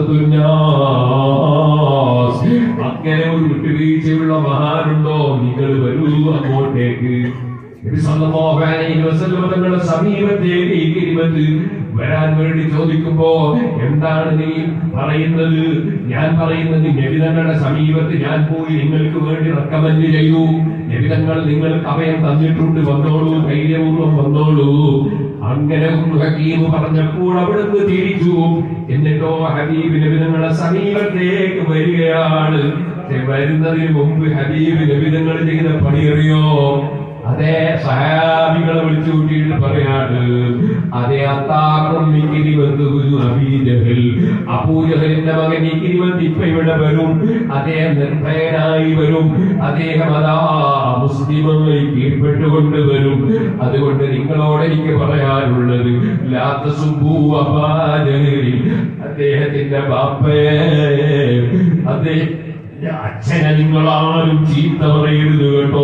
സഫുവത്തുന്നാസ്. അങ്ങനെ ഒരു വിട്ടുവീഴ്ചയുള്ള മഹാനുണ്ടോ നിങ്ങൾ വരൂ അങ്ങോട്ടേക്ക് നബി സല്ലല്ലാഹു അലൈഹി വസല്ലം തങ്ങളുടെ സമീപത്തേക്ക് ഈ കിരിമത്ത് വരാൻ വേണ്ടി ചോദിക്കുമ്പോ എന്താണ് നീ പറയുന്നത് ഞാൻ പറയുന്നത് നബിതങ്ങളുടെ സമീപത്ത് ഞാൻ പോയി നിങ്ങൾക്ക് വേണ്ടി റെക്കമെൻഡ് ചെയ്യൂ നബിതങ്ങൾ നിങ്ങൾക്ക് അഭയം തന്നിട്ടുണ്ട് വന്നോളൂ ധൈര്യപൂർവ്വം വന്നോളൂ അങ്ങനെ ഉം ഹക്കീം പറഞ്ഞപ്പോൾ അവിടുന്ന് തിരിച്ചു എന്നിട്ടോ ഹബീബ് നബിതങ്ങളുടെ സമീപത്തേക്ക് വരികയാണ് പക്ഷെ വരുന്നതിന് മുമ്പ് ഹബീബ് നബിതങ്ങൾ ചെയ്ത പണിയറിയോ അതേ സഹാബികളെ വിളിച്ചു കൂട്ടിയിട്ട് പറയാണ് അതേ അത്താക്കും ഇക്കിരി വന്ന് ഗുരു അബീജഹൽ അബൂജഹലിന്റെ മകൻ ഇക്കിരി വന്ന് ഇപ്പൊ ഇവിടെ വരും അദ്ദേഹം നിർഭയനായി വരും അദ്ദേഹം അതാ മുസ്ലിമുകളിൽ കീഴ്പ്പെട്ടുകൊണ്ട് വരും അതുകൊണ്ട് നിങ്ങളോട് എനിക്ക് പറയാനുള്ളത് ലാത്ത സുബു അബാജഹലിൽ അദ്ദേഹത്തിന്റെ ബാപ്പയെ അദ്ദേഹം അച്ഛനെ നിങ്ങളാരും ചീത്ത പറയരുത് കേട്ടോ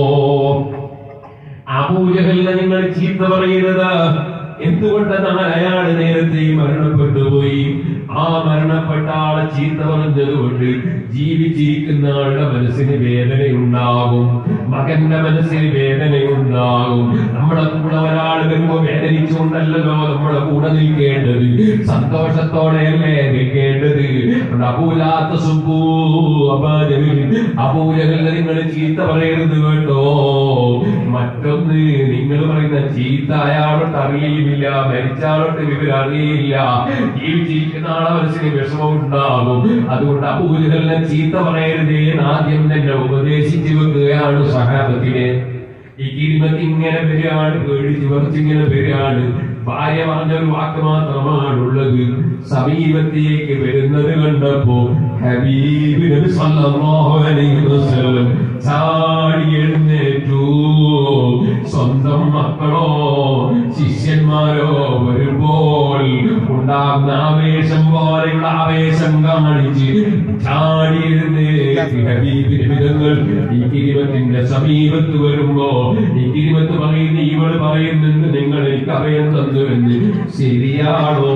അബൂജഹലിനെ നിങ്ങൾ ചീത്ത പറയരുത് എന്തുകൊണ്ടെന്നാൽ അയാൾ നേരത്തെ മരണപ്പെട്ടു പോയി ആ മരണപ്പെട്ട ആളെ ചീത്ത പറഞ്ഞത് കൊണ്ട് ജീവിച്ചിരിക്കുന്ന ആളുടെ മനസ്സിന് വേദനയുണ്ടാകും മകന്റെ മനസ്സിന് വേദനയുണ്ടാകും നമ്മുടെ കൂടെ ഒരാൾ വരുമ്പോ വേദനിച്ചുകൊണ്ടല്ലല്ലോ നമ്മുടെ കൂടെ നിൽക്കേണ്ടത് സന്തോഷത്തോടെയല്ലേ നിൽക്കേണ്ടത് അബൂലാത്ത സുബൂ അബാജഹിൽ അബൂജഹലിനെ നിങ്ങൾ ചീത്ത പറയരുത് കേട്ടോ മറ്റൊന്ന് നിങ്ങൾ പറയുന്ന ചീത്ത അയാളോട്ട് അറിയുകയില്ല മരിച്ചാളോട്ട് വിവരം അറിയില്ല ജീവിച്ചിരിക്കുന്ന ആളെ മനസ്സിന് വിഷമം ഉണ്ടാകും അതുകൊണ്ട് അബൂജഹലിനെ ചീത്ത പറയരുതേ എന്ന് ആദ്യം തന്നെ ഉപദേശിച്ചു വെക്കുകയാണ് സഹാബത്തിനെ ഈ കിരിമത്ത് ഇങ്ങനെ വരികയാണ് പേടിച്ച് പറിച്ചിങ്ങനെ വരികയാണ് ഭാര്യ പറഞ്ഞ ഒരു വാക്ക് മാത്രമാണുള്ളത് സമീപത്തേക്ക് വരുന്നത് കണ്ടപ്പോ ഹബീബ് നബി സല്ലല്ലാഹു അലൈഹി വസല്ലം ചാടി എഴുന്നേറ്റു സ്വന്തം മക്കളോ ശിഷ്യന്മാരോ വരുമ്പോൾ ഉണ്ടാകുന്ന ആവേശം പോലെയുള്ള ആവേശം കാണിച്ച് ചാടി എഴുന്നേറ്റ് ഹബീബ് നബിതങ്ങൾ ഈ കിരിമത്തിന്റെ സമീപത്ത് വരുമ്പോ ഈ കിരിമത്ത് പറയുന്ന ഇവള് പറയുന്നുണ്ട് നിങ്ങൾ എനിക്ക് അഭയം തന്നു എന്ന് ശരിയാണോ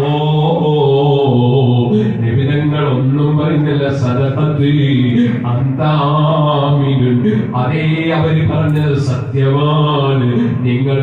നിബിധങ്ങൾ ഒന്നും പറയുന്നില്ല സദപത്ത് അന്താമിനും അതേ അവര് പറഞ്ഞത് സത്യമാണ് നിങ്ങൾ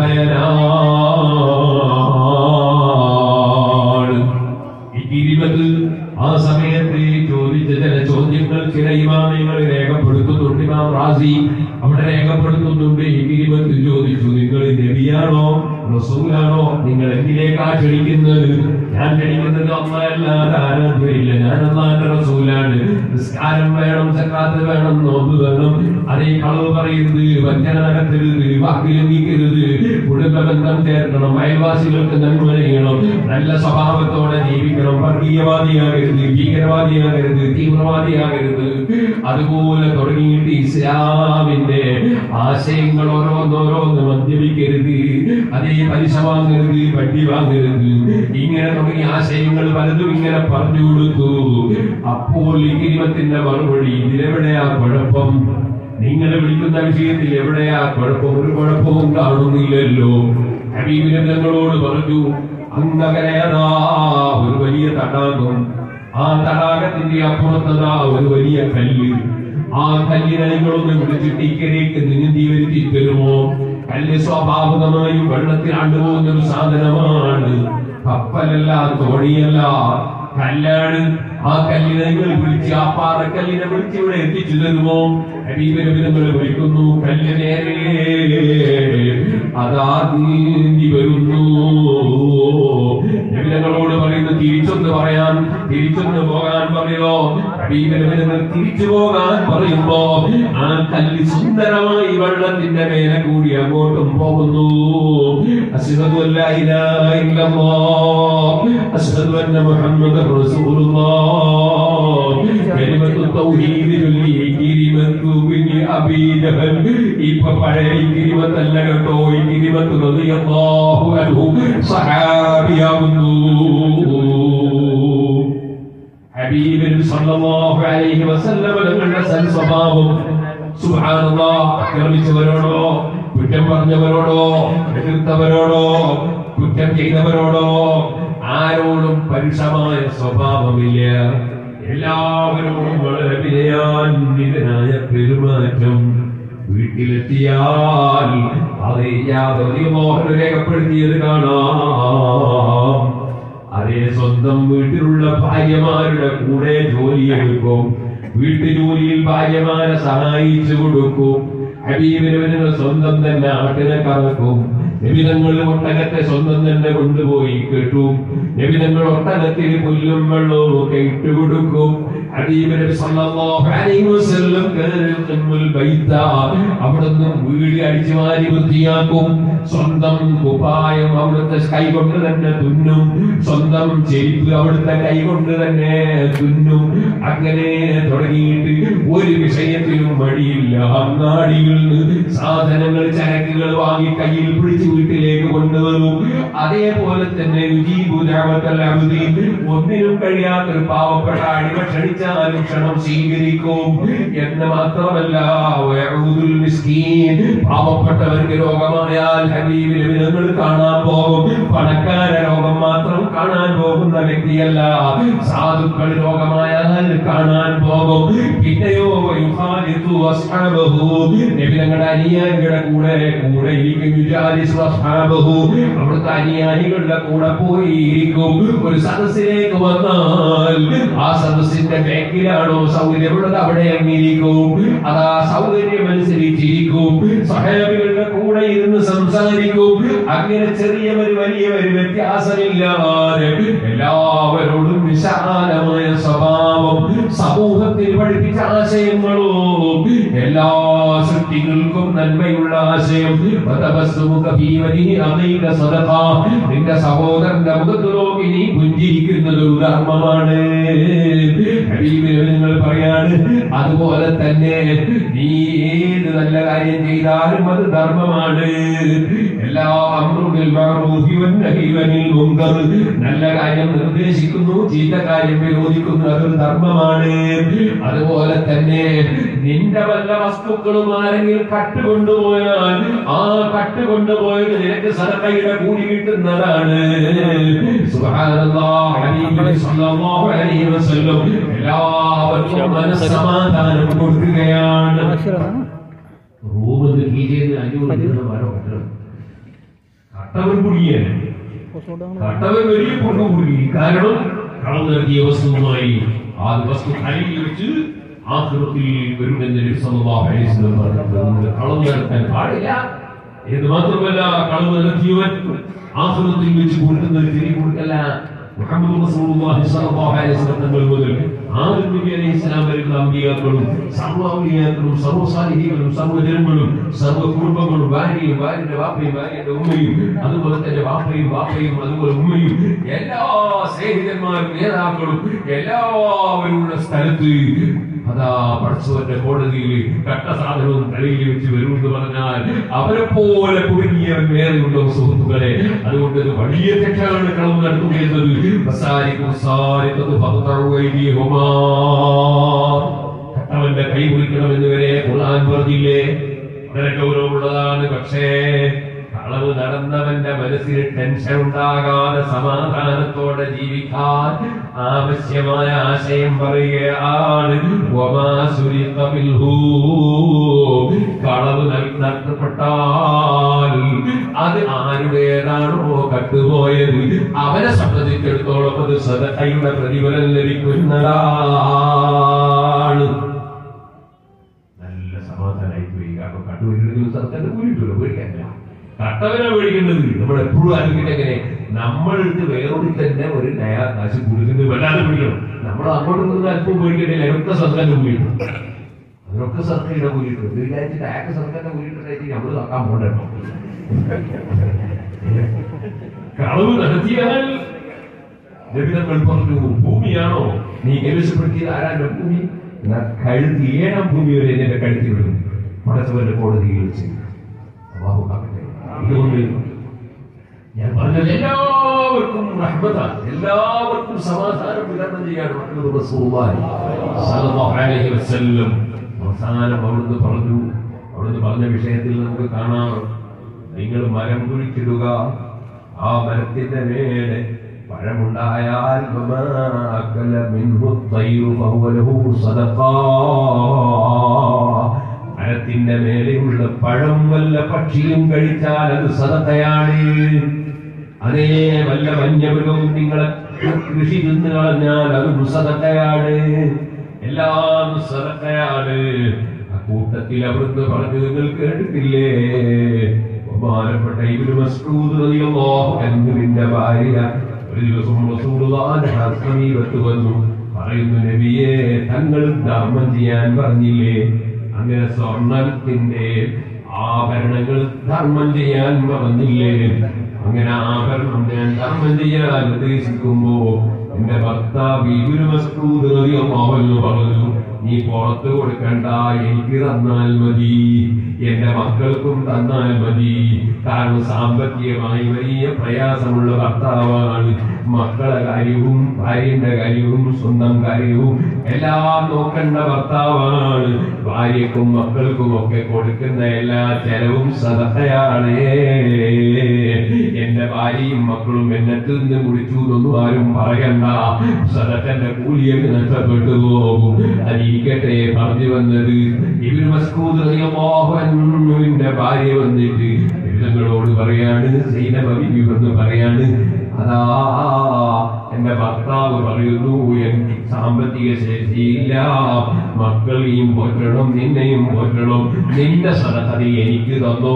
നിർഭയനാണ് ഇരുപത് ആ സമയത്ത് ചോദിച്ച ചില ചോദ്യങ്ങൾ ചില ഇമാമിങ്ങൾ രേഖപ്പെടുത്തുന്നുണ്ട് ഇമാം റാസി അവിടെ രേഖപ്പെടുത്തുന്നുണ്ട് ഈ ഇരുപത് ചോദിച്ചു നിങ്ങൾ നബിയാണോ റസൂലാണോ നിങ്ങൾ എന്തിലേക്കാ ക്ഷണിക്കുന്നത് ഞാൻ ക്ഷണിക്കുന്നത് അമ്മയല്ലാതെ ആരാധ്യമില്ല ഞാൻ അള്ളാന്റെ റസൂലാണ് നിസ്കാരം വേണം സക്കാത്ത് വേണം നോമ്പ് വേണം അതേ കളവ് പറയരുത് വഞ്ചന നടത്തരുത് വാക്ക് ലംഘിക്കരുത് കുടുംബബന്ധം ചേർക്കണം അയൽവാസികൾക്ക് നന്മ ചെയ്യണം നല്ല സ്വഭാവത്തോടെ ജീവിക്കണം വർഗീയവാദിയാകരുത് ഭീകരവാദിയാകരുത് തീവ്രവാദിയാകരുത് അതുപോലെ തുടങ്ങിയിട്ട് ഇസ്ലാമിന്റെ ആശയങ്ങൾ ഓരോന്നോരോന്ന് മദ്യപിക്കരുത് അതേ പലിശ വാങ്ങരുത് വട്ടി വാങ്ങരുത് ഇങ്ങനെ തുടങ്ങിയ ആശയങ്ങൾ പലതും ഇങ്ങനെ പറഞ്ഞു കൊടുത്തു അപ്പോൾ ഇരിമത്തിന്റെ മറുപടി ഇതിലെവിടെയാ കുഴപ്പം നിങ്ങൾ വിളിക്കുന്ന വിഷയത്തിൽ എവിടെയാ കുഴപ്പം ഒരു കുഴപ്പവും കാണുന്നില്ലല്ലോ ഹബീബിനെ ഞങ്ങളോട് പറഞ്ഞു അങ്ങകരയതാ ഒരു വലിയ തടാകം ആ തടാകത്തിന്റെ അപ്പുറത്തതാ ഒരു വലിയ കല്ല് ആ കല്ലിനെ നിങ്ങളൊന്ന് വിളിച്ചിട്ട് ഇക്കരേക്ക് നീന്തി വരുത്തി തരുമോ കല്ല് സ്വാഭാവികമായും വെള്ളത്തിൽ ആണ്ടുപോകുന്ന ഒരു സാധനമാണ് കപ്പലല്ല തോണിയല്ല കല്ലാണ് ആ കല്ലിനെ നിങ്ങൾ വിളിച്ച് ആ പാറക്കല്ലിനെ വിളിച്ച് ഇവിടെ എത്തിച്ചു തരുമോ ഹബീബിനെ വിളിക്കുന്നു കല്ല് നേരെ അതാ നീന്തി വരുന്നു നബിതങ്ങളോട് പറയുന്നു തിരിച്ചൊന്ന് പറയാൻ തിരിച്ചൊന്ന് പോകാൻ പറയോ ഹബീബിനെ തിരിച്ചു പോകാൻ പറയുമ്പോ ആ കല്ല് സുന്ദരമായി വെള്ളത്തിന്റെ മേലെ കൂടി അങ്ങോട്ടും പോകുന്നു അസ്ഹദു അല്ലാ ഇലാഹ ഇല്ലല്ലാഹ് അസ്ഹദു അന്ന മുഹമ്മദർ റസൂലുള്ളാഹ് കലിമത്തു തൗഹീദ് ചൊല്ലി കിരിമത്തു ബിനി അബീ ജഹൽ ഇപ്പൊ പഴയ കിരിമത്തല്ല കേട്ടോ ഈ കിരിമത്ത് റളിയല്ലാഹു അൻഹു സഹാബിയാവുന്നു ഹബീബിൻ സല്ലല്ലാഹു അലൈഹി വസല്ലം തങ്ങളുടെ സൽ സ്വഭാവം സുബ്ഹാനല്ലാഹ് ആക്രമിച്ചവരോടോ കുറ്റം പറഞ്ഞവരോടോ എതിർത്തവരോടോ കുറ്റം ചെയ്തവരോടോ ആരോടും പരുഷമായ സ്വഭാവമില്ല എല്ലാവരോടും വളരെ വിനയാന്വിതനായ പെരുമാറ്റം വീട്ടിലെത്തിയാൽ അത് യാതൊരു മോഹൻ രേഖപ്പെടുത്തിയത് കാണാം അതേ സ്വന്തം വീട്ടിലുള്ള ഭാര്യമാരുടെ കൂടെ ജോലിയെടുക്കും വീട്ടുജോലിയിൽ ഭാര്യമാരെ സഹായിച്ചു കൊടുക്കും ഹബീബിന് സ്വന്തം തന്നെ ആട്ടിനെ കറക്കും നിബിതങ്ങൾ ഒട്ടകത്തെ സ്വന്തം തന്നെ കൊണ്ടുപോയി കേട്ടും നിബിതങ്ങൾ ഒട്ടകത്തിൽ പുല്ലും വെള്ളവും ഒക്കെ ഇട്ടുകൊടുക്കും ഹബീബ് നബി സല്ലല്ലാഹു അലൈഹി വസല്ലം കരൽ ബൈത്ത അവിടുന്ന് വീട് അടിച്ചു വാരി വൃത്തിയാക്കും സ്വന്തം ഉപായം അവിടുത്തെ കൈകൊണ്ട് തന്നെ തുന്നും സ്വന്തം ചെരുപ്പ് അവിടുത്തെ കൈകൊണ്ട് തന്നെ തുന്നും അങ്ങനെ തുടങ്ങിയിട്ട് ഒരു വിഷയത്തിലും മടിയില്ല അങ്ങാടിയിൽ നിന്ന് സാധനങ്ങൾ ചരക്കുകൾ വാങ്ങി കയ്യിൽ പിടിച്ച് വീട്ടിലേക്ക് കൊണ്ടുവരും അതേപോലെ തന്നെ യുജീബു ദഅവത്തൽ അബ്ദി ഒന്നിനും കഴിയാത്തൊരു പാവപ്പെട്ട അടിമ ക്ഷണിച്ചാലും ക്ഷണം സ്വീകരിക്കും എന്ന് മാത്രമല്ല വയഊദുൽ മിസ്കീൻ പാവപ്പെട്ടവർക്ക് രോഗമായാൽ ഹബീബിൽ വിധങ്ങൾ കാണാൻ പോകും പണക്കാര രോഗം മാത്രം കാണാൻ പോകുന്ന വ്യക്തിയല്ല സാധുക്കൾ രോഗമായാൽ കാണാൻ പോകും പിന്നെയോ യുഖാലിത്തു അസ്ഹാബഹു നബി തങ്ങളുടെ അനുയായികളുടെ കൂടെ കൂടെ ഇരിക്കും യുജാലിസു അസ്ഹാബഹു അവിടുത്തെ അനുയായികളുടെ കൂടെ പോയി ഇരിക്കും ഒരു സദസ്സിലേക്ക് വന്നാൽ ആ സദസ്സിന്റെ ബാക്കിലാണോ സൗകര്യമുള്ളത് അവിടെ അങ്ങിരിക്കും അതാ സൗകര്യം അനുസരിച്ചിരിക്കും സഹാബികളുടെ കൂടെ ഇരുന്ന് സംസാരിക്കും അങ്ങനെ ചെറിയവർ വലിയവർ വ്യത്യാസമില്ലാതെ എല്ലാവരോടും വിശാലമായ സ്വഭാവം സമൂഹത്തിൽ പഠിപ്പിച്ച ആശയങ്ങളും എല്ലാ സൃഷ്ടികൾക്കും നന്മയുള്ള ആശയം വതബസ്സുമുക ഫീ വജ്ഹി അഖീക സദഖ. നിന്റെ സഹോദരന്റെ മുഖത്ത് നോക്കി നീ പുഞ്ചിരിക്കുന്നത് ഒരു ധർമ്മമാണ് ഹബീബിന് നിങ്ങൾ പറയാണ് അതുപോലെ തന്നെ നീ ഏത് നല്ല കാര്യം ചെയ്താലും അത് ധർമ്മമാണ് എല്ലാ അമ്രുൽ മഅറൂഫി വന്നഹി അനിൽ മുൻകർ നല്ല കാര്യം നിർദ്ദേശിക്കുന്നു ചീത്ത കാര്യം വിരോധിക്കുന്നു അതൊരു ധർമ്മമാണ് അതുപോലെ തന്നെ നിന്റെ വല്ല വസ്തുക്കളും ആരെങ്കിലും കട്ടുകൊണ്ടുപോയാൽ ആ കട്ടുകൊണ്ടുപോയത് നിനക്ക് സദഖയുടെ കൂലി കിട്ടുന്നതാണ് സുബ്ഹാനല്ലാഹ് ഹബീബ് സല്ലല്ലാഹു അലൈഹി വസല്ലം എല്ലാവർക്കും മനസ്സമാധാനം കൊടുക്കുകയാണ് റൂമിൽ കീഴിൽ അഞ്ഞൂറ് കിട്ടുന്ന മരം കെട്ടണം കട്ടവൻ കുടുങ്ങിയാണ് കട്ടവൻ വലിയ പൊണ്ണു കുടുങ്ങി കാരണം കളം നൽകിയ വസ്തുവുമായി ആ വസ്തു കയ്യിൽ വെച്ച് ആക്രമത്തിൽ വരുമെന്ന് നബി സല്ലല്ലാഹു അലൈഹി വസല്ലം പറഞ്ഞിട്ടുണ്ട് കളം നടത്താൻ പാടില്ല ഇത് മാത്രമല്ല കളവ് നടത്തിയവൻ ആക്രമത്തിൽ വെച്ച് കൊടുക്കുന്നത് തിരികെ കൊടുക്കല്ല മുഹമ്മദ് റസൂലുള്ളാഹി സ്വല്ലല്ലാഹു അലൈഹി വസല്ലം തങ്ങൾ മുതൽ ആദം നബി അലൈഹി സ്വലാം വരെയുള്ള അമ്പിയാക്കളും സർവ്വ ഔലിയാക്കളും സർവ്വ സാലിഹീകളും സർവ്വ ജനങ്ങളും സർവ്വ കുടുംബങ്ങളും ഭാര്യയും ഭാര്യയുടെ വാപ്പയും ഭാര്യയുടെ ഉമ്മയും അതുപോലെ തന്നെ വാപ്പയും വാപ്പയും അതുപോലെ ഉമ്മയും എല്ലാ സ്നേഹിതന്മാരും നേതാക്കളും എല്ലാവരുമുള്ള സ്ഥലത്ത് അതാ പടച്ചവന്റെ കോടതിയിൽ കട്ട സാധനവും തലയിൽ വെച്ച് വരുമെന്ന് പറഞ്ഞാൽ അവരെ പോലെ കുടുങ്ങിയവൻ വേറെയുണ്ടോ സുഹൃത്തുക്കളെ അതുകൊണ്ട് ഇത് വലിയ തെറ്റാണ് കളവ് നടത്തുകയെന്നത് വസാരിക്കും സാരിക്കത്ത് ഫഖ്തറു ഐദിയഹുമാ. കട്ടവന്റെ കൈ കുറിക്കണമെന്ന് വരെ ഖുർആൻ പറഞ്ഞില്ലേ വളരെ ഗൗരവമുള്ളതാണ് പക്ഷേ കളവ് നടന്നവന്റെ മനസ്സിൽ ടെൻഷൻ ഉണ്ടാകാതെ സമാധാനത്തോടെ ജീവിക്കാൻ ആവശ്യമായ ആശയം പറയുകയാണ് വമാ സുരിഖ മിൻഹു. കളവ് നൽ- നടത്തപ്പെട്ടാൽ അത് ആരുടേതാണോ കട്ടുപോയത് അവനെ സംബന്ധിച്ചിടത്തോളം അത് സദയുടെ പ്രതിഫലം ലഭിക്കുന്നതാണ് നല്ല സമാധാനമായി പോയി കാരണം കണ്ടുപിടിക്കുന്ന സ്ഥലത്തന്നെ കൂലിട്ടുള്ളൂ പേടിക്കാനില്ല കട്ടവനെ പേടിക്കേണ്ടത് നമ്മൾ എപ്പോഴും ആലോചിക്കട്ടെ എങ്ങനെ നമ്മൾക്ക് വേറൊരു തന്നെ ഒരു നയാ കാശ് കൊടുക്കുന്നത് വല്ലാതെ പേടിക്കണം നമ്മൾ അങ്ങോട്ട് നിന്ന് അല്പം പേടിക്കട്ടെ അതിനൊക്കെ സർക്കാരിന്റെ കൂലിയിട്ടു അതിനൊക്കെ സർക്കാരിന്റെ കൂലിയിട്ടു ഇത് വിചാരിച്ചിട്ട് അയാൾക്ക് സർക്കാരിന്റെ കൂലിയിട്ടായിട്ട് നമ്മൾ നോക്കാൻ പോകണ്ടോ കളവ് നടത്തിയാൽ ലഭിതങ്ങൾ പറഞ്ഞു ഭൂമിയാണോ നീ കൈവശപ്പെടുത്തിയത് ആരാന്റെ ഭൂമി എന്നാ കഴുത്തി ഏഴാം ഭൂമി വരെ എന്നെ കഴുത്തി വിടും പടച്ചവന്റെ കോടതിയിൽ വെച്ച് അള്ളാഹു കാക്കട്ടെ ഇതുകൊണ്ട് ഞാൻ പറഞ്ഞത് എല്ലാവർക്കും റഹ്മത്താണ് എല്ലാവർക്കും സമാധാനം വിതരണം ചെയ്യാൻ മുഹമ്മദ് റസൂലുള്ളാഹി സ്വല്ലല്ലാഹു അലൈഹി വസല്ലം അവസാനം അവിടുന്ന് പറഞ്ഞു അവിടെ അവിടുന്ന് പറഞ്ഞ വിഷയത്തിൽ നമുക്ക് കാണാം നിങ്ങൾ മരം കുഴിച്ചിടുക ആ മരത്തിന്റെ മേലെ പഴമുണ്ടായാൽ വമാ അക്കല മിൻഹു الطير فهو له صدقة. മരത്തിന്റെ മേലെയുള്ള പഴം വല്ല പക്ഷിയും കഴിച്ചാൽ അത് സദക്കയാണ് അതേ വല്ല വന്യമൃഗവും നിങ്ങളെ കൃഷി തിന്നു കളഞ്ഞാൽ അതും സദക്കയാണ് എല്ലാം സദക്കയാണ് കൂട്ടത്തിൽ അവിടുന്ന് പറഞ്ഞു നിങ്ങൾ കേട്ടിട്ടില്ലേ ബഹുമാനപ്പെട്ട ഇബ്നു മസ്ഊദ് റളിയല്ലാഹു അൻഹുവിന്റെ ഭാര്യ ഒരു ദിവസം റസൂലുള്ളാഹിന്റെ സമീപത്ത് വന്നു പറയുന്നു നബിയെ തങ്ങൾ ധർമ്മം ചെയ്യാൻ പറഞ്ഞില്ലേ അങ്ങനെ സ്വർണത്തിന്റെ ആഭരണങ്ങൾ ധർമ്മം ചെയ്യാൻ പറഞ്ഞില്ലേ അങ്ങനെ ആഭരണം ഞാൻ ധർമ്മം ചെയ്യാൻ ഉദ്ദേശിക്കുമ്പോ എന്റെ ഭർത്താവ് ഇബ്നു മസ്ഊദ് റളിയല്ലാഹു അൻഹു പറഞ്ഞു നീ പുറത്ത് കൊടുക്കണ്ട എനിക്ക് തന്നാൽ മതി എന്റെ മക്കൾക്കും തന്നാൽ മതി കാരണം സാമ്പത്തികമായി വലിയ പ്രയാസമുള്ള ഭർത്താവാണ് മക്കളെ കാര്യവും ഭാര്യന്റെ കാര്യവും സ്വന്തം കാര്യവും എല്ലാം നോക്കേണ്ട ഭർത്താവാണ് ഭാര്യക്കും മക്കൾക്കും ഒക്കെ കൊടുക്കുന്ന എല്ലാ ചെലവും സദഹയാണ് എന്റെ ഭാര്യയും മക്കളും എന്നെ തിന്ന് കുടിച്ചു എന്നൊന്നും ആരും പറയണ്ട സദത്തിന്റെ കൂലിയൊക്കെ നഷ്ടപ്പെട്ടു പോകും അതിരിക്കട്ടെ പറഞ്ഞു വന്നത് ഇവര് മസ്കൂദ് റളിയല്ലാഹുവിന്റെ ഭാര്യ വന്നിട്ട് ഇവങ്ങളോട് പറയാണ് സൈനബ ബിബി എന്ന് പറയാണ് അതാ എന്റെ ഭർത്താവ് പറയുന്നു എനിക്ക് സാമ്പത്തിക ശേഷിയില്ല മക്കളെയും പോറ്റണം നിന്നെയും പോറ്റണം നിന്റെ സദഹതി എനിക്ക് തന്നോ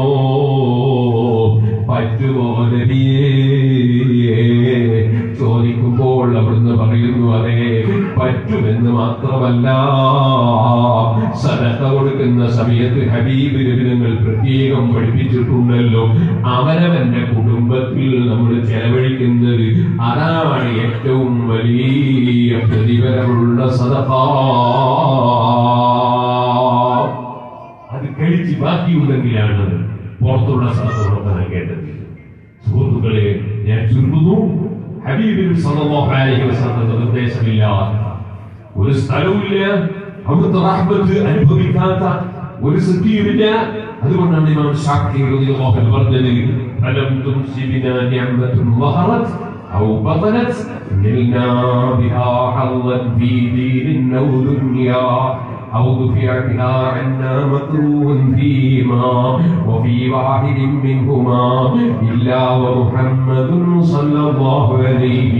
പറ്റുമോ നബിയേ ചോദിക്കുമ്പോൾ അവിടുന്ന് പറയുന്നു അതെ പറ്റുമെന്ന് മാത്രമല്ല സദക്ക കൊടുക്കുന്ന സമയത്ത് ഹബീബ് രവിനങ്ങൾ പ്രത്യേകം പഠിപ്പിച്ചിട്ടുണ്ടല്ലോ അവനവന്റെ കുടുംബത്തിൽ നമ്മൾ ചെലവഴിക്കുന്നത് അതാണ് ഏറ്റവും വലിയ പ്രതിഫലമുള്ള സദഫ അത് കഴിച്ച് ബാക്കിയുണ്ടെങ്കിലാണ് പുറത്തുള്ള സ്ഥലത്തോടൊക്കെ നൽകേണ്ടത് സുഹൃത്തുക്കളെ ഞാൻ ചുരുങ്ങുന്നു ഹബീബിന് സല്ലല്ലാഹു അലൈഹി വസല്ലം നിർദ്ദേശമില്ല ഒരു സ്ഥലവുമില്ല അവിടുത്തെ റഹ്മത്ത് അനുഭവിക്കാത്ത ഒരു സത്യവുമില്ല അതുകൊണ്ടാണ് ഇമാം ഷാഫി റളിയല്ലാഹു അൻഹു പറഞ്ഞത് ഫലം തുംസിബിനാ നിഅമത്തുൻ ظهرت أو بطنت نلنا بها حظا في دين أو دنيا أو دفع بها عنا مكروه فيما وفي واحد منهما إلا ومحمد صلى الله عليه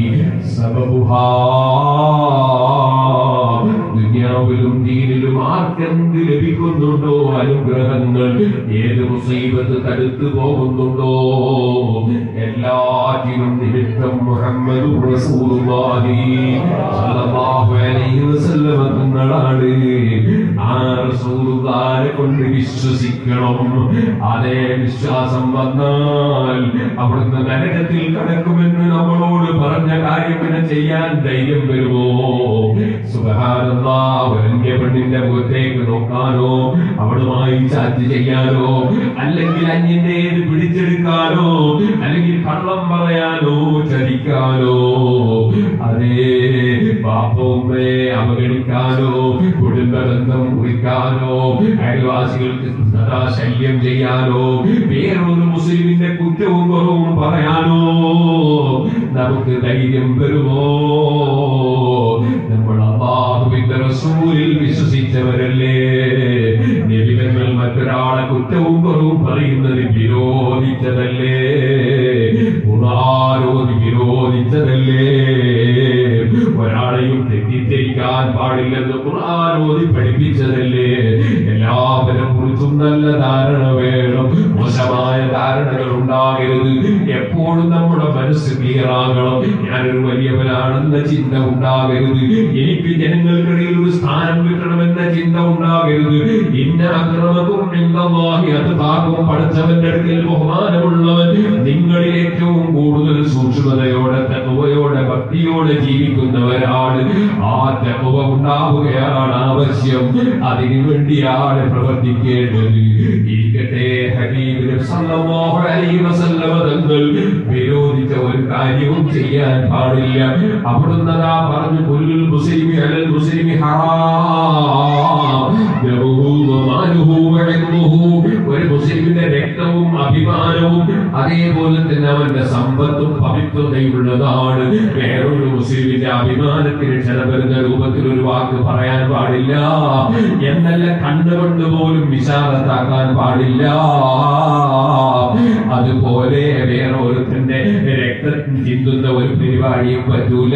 سببها ദുനിയാവിലും ദീനിലും ആർക്കെന്ത് ലഭിക്കുന്നുണ്ടോ അനുഗ്രഹങ്ങൾ ഏത് മുസീബത്ത് തടുത്തു പോകുന്നുണ്ടോ എല്ലാറ്റിനും നിമിത്തം മുഹമ്മദ് റസൂലുള്ളാഹി സ്വല്ലല്ലാഹു അലൈഹി വസല്ലമ തങ്ങളാണ് ആ റസൂലുള്ളാഹിനെ കൊണ്ട് വിശ്വസിക്കണം അതേ വിശ്വാസം വന്നാൽ അവിടുന്ന് നരകത്തിൽ കടക്കുമെന്ന് നമ്മളോട് പറഞ്ഞ കാര്യം പിന്നെ ചെയ്യാൻ ധൈര്യം വരുമോ സുബഹാനല്ലാ വരണ്യ പെണ്ണിന്റെ മുഖത്തേക്ക് നോക്കാനോ അവളുമായി ചാറ്റ് ചെയ്യാനോ അല്ലെങ്കിൽ അന്യന്റെ പിടിച്ചെടുക്കാനോ അല്ലെങ്കിൽ കള്ളം പറയാനോ ചതിക്കാനോ അതേ പാപ്പമ്മയെ അവഗണിക്കാനോ കുടുംബബന്ധം കുറിക്കാനോ അയൽവാസികൾക്ക് സദാ ശല്യം ചെയ്യാനോ വേറൊരു മുസ്ലിമിന്റെ കുറ്റവും കുറവും പറയാനോ നമുക്ക് ധൈര്യം വരുമോ നമ്മൾ അള്ളാഹുവിന്റെ റസൂലിൽ വിശ്വസിച്ചവരല്ലേ നബിതങ്ങൾ മറ്റൊരാളെ കുറ്റവും കുറവും പറയുന്നത് വിരോധിച്ചതല്ലേ ഖുർആാനോദി വിരോധിച്ചതല്ലേ ഒരാളെയും തെറ്റിദ്ധരിക്കാൻ പാടില്ലെന്ന് ഖുർആാനോദി പഠിപ്പിച്ചതല്ലേ എല്ലാവരെ കുറിച്ചും നല്ല ധാരണ വേണം മോശമായ ധാരണകൾ ഉണ്ടാകരുത് എപ്പോഴും നമ്മുടെ മനസ്സ് ക്ലിയർ ആകണം ഞാനൊരു വലിയവനാണെന്ന ചിന്ത ഉണ്ടാകരുത് എനിക്ക് ജനങ്ങൾക്കിടയിൽ ഒരു സ്ഥാനം കിട്ടണമെന്ന ചിന്ത ഉണ്ടാകരുത് ഇന്ന അക്രമക്കും എന്താഹി അത് താക്കും പഠിച്ചവന്റെ അടുക്കൽ ബഹുമാനമുള്ളവൻ നിങ്ങളിൽ ഏറ്റവും കൂടുതൽ സൂക്ഷ്മതയോടെ തെക്കുവയോടെ ഭക്തിയോടെ ജീവിക്കുന്നവരാണ് ആ തെക്കുവ ഉണ്ടാവുകയാണ് ആവശ്യം അതിനു വേണ്ടിയാണ് പ്രവർത്തിക്കേണ്ടത് ഇരിക്കട്ടെ ഹബീബിന് സല്ലല്ലാഹു അലൈഹി വസല്ലമ തങ്ങൾ വിരോധിച്ച ഒരു കാര്യവും ചെയ്യാൻ പാടില്ല അവിടുന്ന് അതാ പറഞ്ഞു പുല്ലുൽ മുസ്ലിമി അലൽ മുസ്ലിമി ഹറാം ദമുഹു വമാലുഹു വഇൽമുഹു ഒരു മുസ്ലിമിന്റെ രക്തവും അഭിമാനവും അതേപോലെ തന്നെ അവന്റെ സമ്പത്തും പവിത്രതയുള്ളതാണ് വേറൊരു മുസ്ലിമിന്റെ അഭിമാനത്തിന് ക്ഷണപ്പെടുന്ന രൂപത്തിൽ ഒരു വാക്ക് പറയാൻ പാടില്ല എന്നല്ല കണ്ണുകൊണ്ട് പോലും വിശാലത്താക്കാൻ പാടില്ല അതുപോലെ വേറെ ഒരുത്തന്റെ രക്തം ചിന്തുന്ന ഒരു പരിപാടിയും പറ്റൂല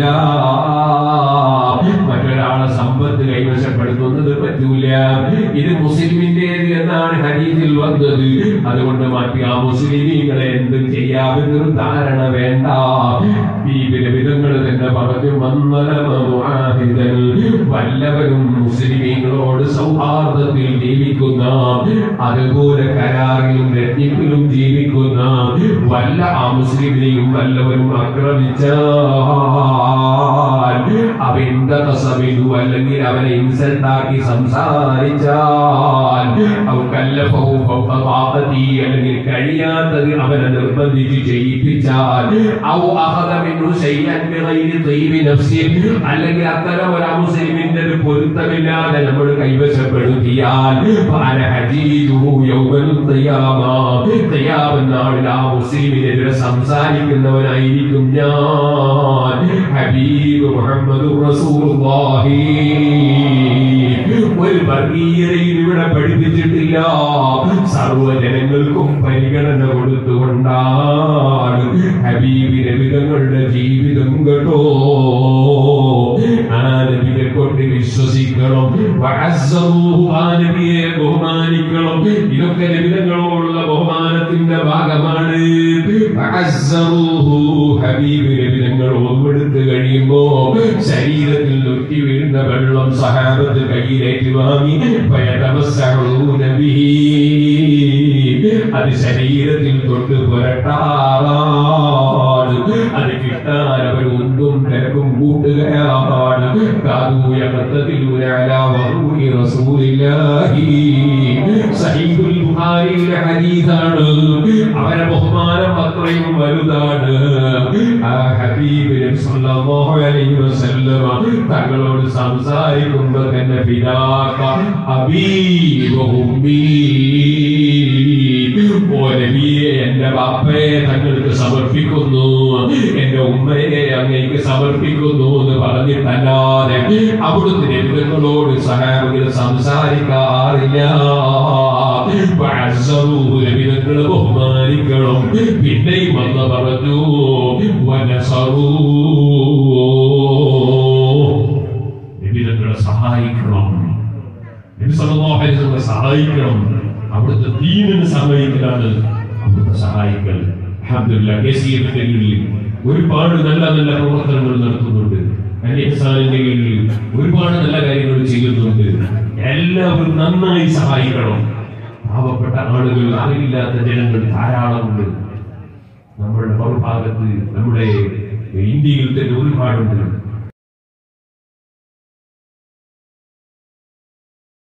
മറ്റൊരാളെ സമ്പത്ത് കൈവശപ്പെടുത്തുന്നത് പറ്റൂല ഇത് മുസ്ലിമിന്റേത് എന്നാണ് ഹരീതിൽ വന്നത് അതുകൊണ്ട് മാറ്റി ആ മുസ്ലിമീങ്ങളെ എന്തും ചെയ്യാമെന്നൊരു ധാരണ വേണ്ട ഈ വിധങ്ങൾ തന്നെ പറഞ്ഞു വന്നലമുആഹിദൻ വല്ലവരും മുസ്ലിമീങ്ങളോട് സൗഹാർദ്ദത്തിൽ ജീവിക്കുന്ന അതുപോലെ കരാറിലും രജ്ഞിപ്പിലും ജീവിക്കുന്ന വല്ല ആ മുസ്ലിമിനെയും വല്ലവരും ആക്രമിച്ചാൽ അവന്റെ തസവിലു അല്ലെങ്കിൽ അവനെ ഇൻസൾട്ട് ആക്കി സംസാരിച്ചാൽ അവ കല്ലഫഹു ഫൗക താഖതി അല്ലെങ്കിൽ കഴിയാത്തത് അവനെ നിർബന്ധിച്ച് ചെയ്യിപ്പിച്ചാൽ ഔ അഖദ മിൻഹു ശൈഅൻ ബിഗൈരി തയ്യിബി നഫ്സി അല്ലെങ്കിൽ അത്തരം ഒരു മുസ്ലിമിന്റെ ഒരു പൊരുത്തമില്ലാതെ നമ്മൾ കൈവശപ്പെടുത്തിയാൽ ഫഅന ഹജീജുഹു യൗമൽ ഖിയാമ ഖിയാമ നാളിൽ ആ മുസ്ലിമിനെതിരെ സംസാരിക്കുന്നവനായിരിക്കും ഞാൻ ഹബീബ് മുഹമ്മദ് റസൂലുള്ളാഹി ഒരു വർഗീയതയും ഇവിടെ പഠിപ്പിച്ചിട്ടില്ല സർവ്വജനങ്ങൾക്കും പരിഗണന കൊടുത്തുകൊണ്ടാണ് ഹബീബിന്റെ വിധങ്ങളുടെ ജീവിതം കേട്ടോ ആ നബിയെ കൊണ്ട് വിശ്വസിക്കണം വഅസ്സറൂഹു ആ നബിയെ ബഹുമാനിക്കണം ഇതൊക്കെ നബിതങ്ങളോടുള്ള ബഹുമാനത്തിന്റെ ഭാഗമാണ് വഅസ്സറൂഹു ഹബീബ് നബിതങ്ങൾ ഒന്നെടുത്ത് കഴിയുമ്പോ ശരീരത്തിൽ നുറ്റി വീഴുന്ന വെള്ളം സഹാബത്ത് കയ്യിലേക്ക് വാങ്ങി ഫയതമസ്സഊന ബിഹി അത് ശരീരത്തിൽ തൊട്ട് പുരട്ടാറാണ് അത് കിട്ടാൻ അവർ ഒന്നും തിരക്കും കൂട്ടുകയാണ് കാതൂയ സഹീഹുൽ ബുഖാരിയിലെ ഹദീസാണ് അവരെ ബഹുമാനം അത്രയും വലുതാണ് ആ ഹബീബ് നബി സല്ലല്ലാഹു അലൈഹി വസല്ലമ തങ്ങളോട് സംസാരിക്കുമ്പോൾ തന്നെ പിതാക്ക ഹബീബ് ഉമ്മീ ഓ നബിയെ എന്റെ ബാപ്പയെ തങ്ങൾക്ക് സമർപ്പിക്കുന്നു എന്റെ ഉമ്മയെ അങ്ങേക്ക് സമർപ്പിക്കുന്നു എന്ന് പറഞ്ഞിട്ടല്ലാതെ അവിടുത്തെ നബികളോട് സഹാബികൾ സംസാരിക്കാറില്ല നബികൾ ബഹുമാനിക്കണം പിന്നെയും വന്ന് പറഞ്ഞു വനസറൂ നബികളെ സഹായിക്കണം നബി സല്ലല്ലാഹു അലൈഹി വസല്ലം സഹായിക്കണം അവിടുത്തെ ദീനിന് സഹായിക്കലാണ് അവിടുത്തെ സഹായിക്കൽ അൽഹംദുലില്ലാഹ് കേസിയുടെ കീഴിൽ ഒരുപാട് നല്ല നല്ല പ്രവർത്തനങ്ങൾ നടത്തുന്നുണ്ട് അലിഹസാനിന്റെ കീഴിൽ ഒരുപാട് നല്ല കാര്യങ്ങൾ ചെയ്യുന്നുണ്ട് എല്ലാവരും നന്നായി സഹായിക്കണം പാവപ്പെട്ട ആളുകൾ അറിയില്ലാത്ത ജനങ്ങൾ ധാരാളമുണ്ട് നമ്മളുടെ മറുഭാഗത്ത് നമ്മുടെ ഇന്ത്യയിൽ തന്നെ ഒരുപാടുണ്ട്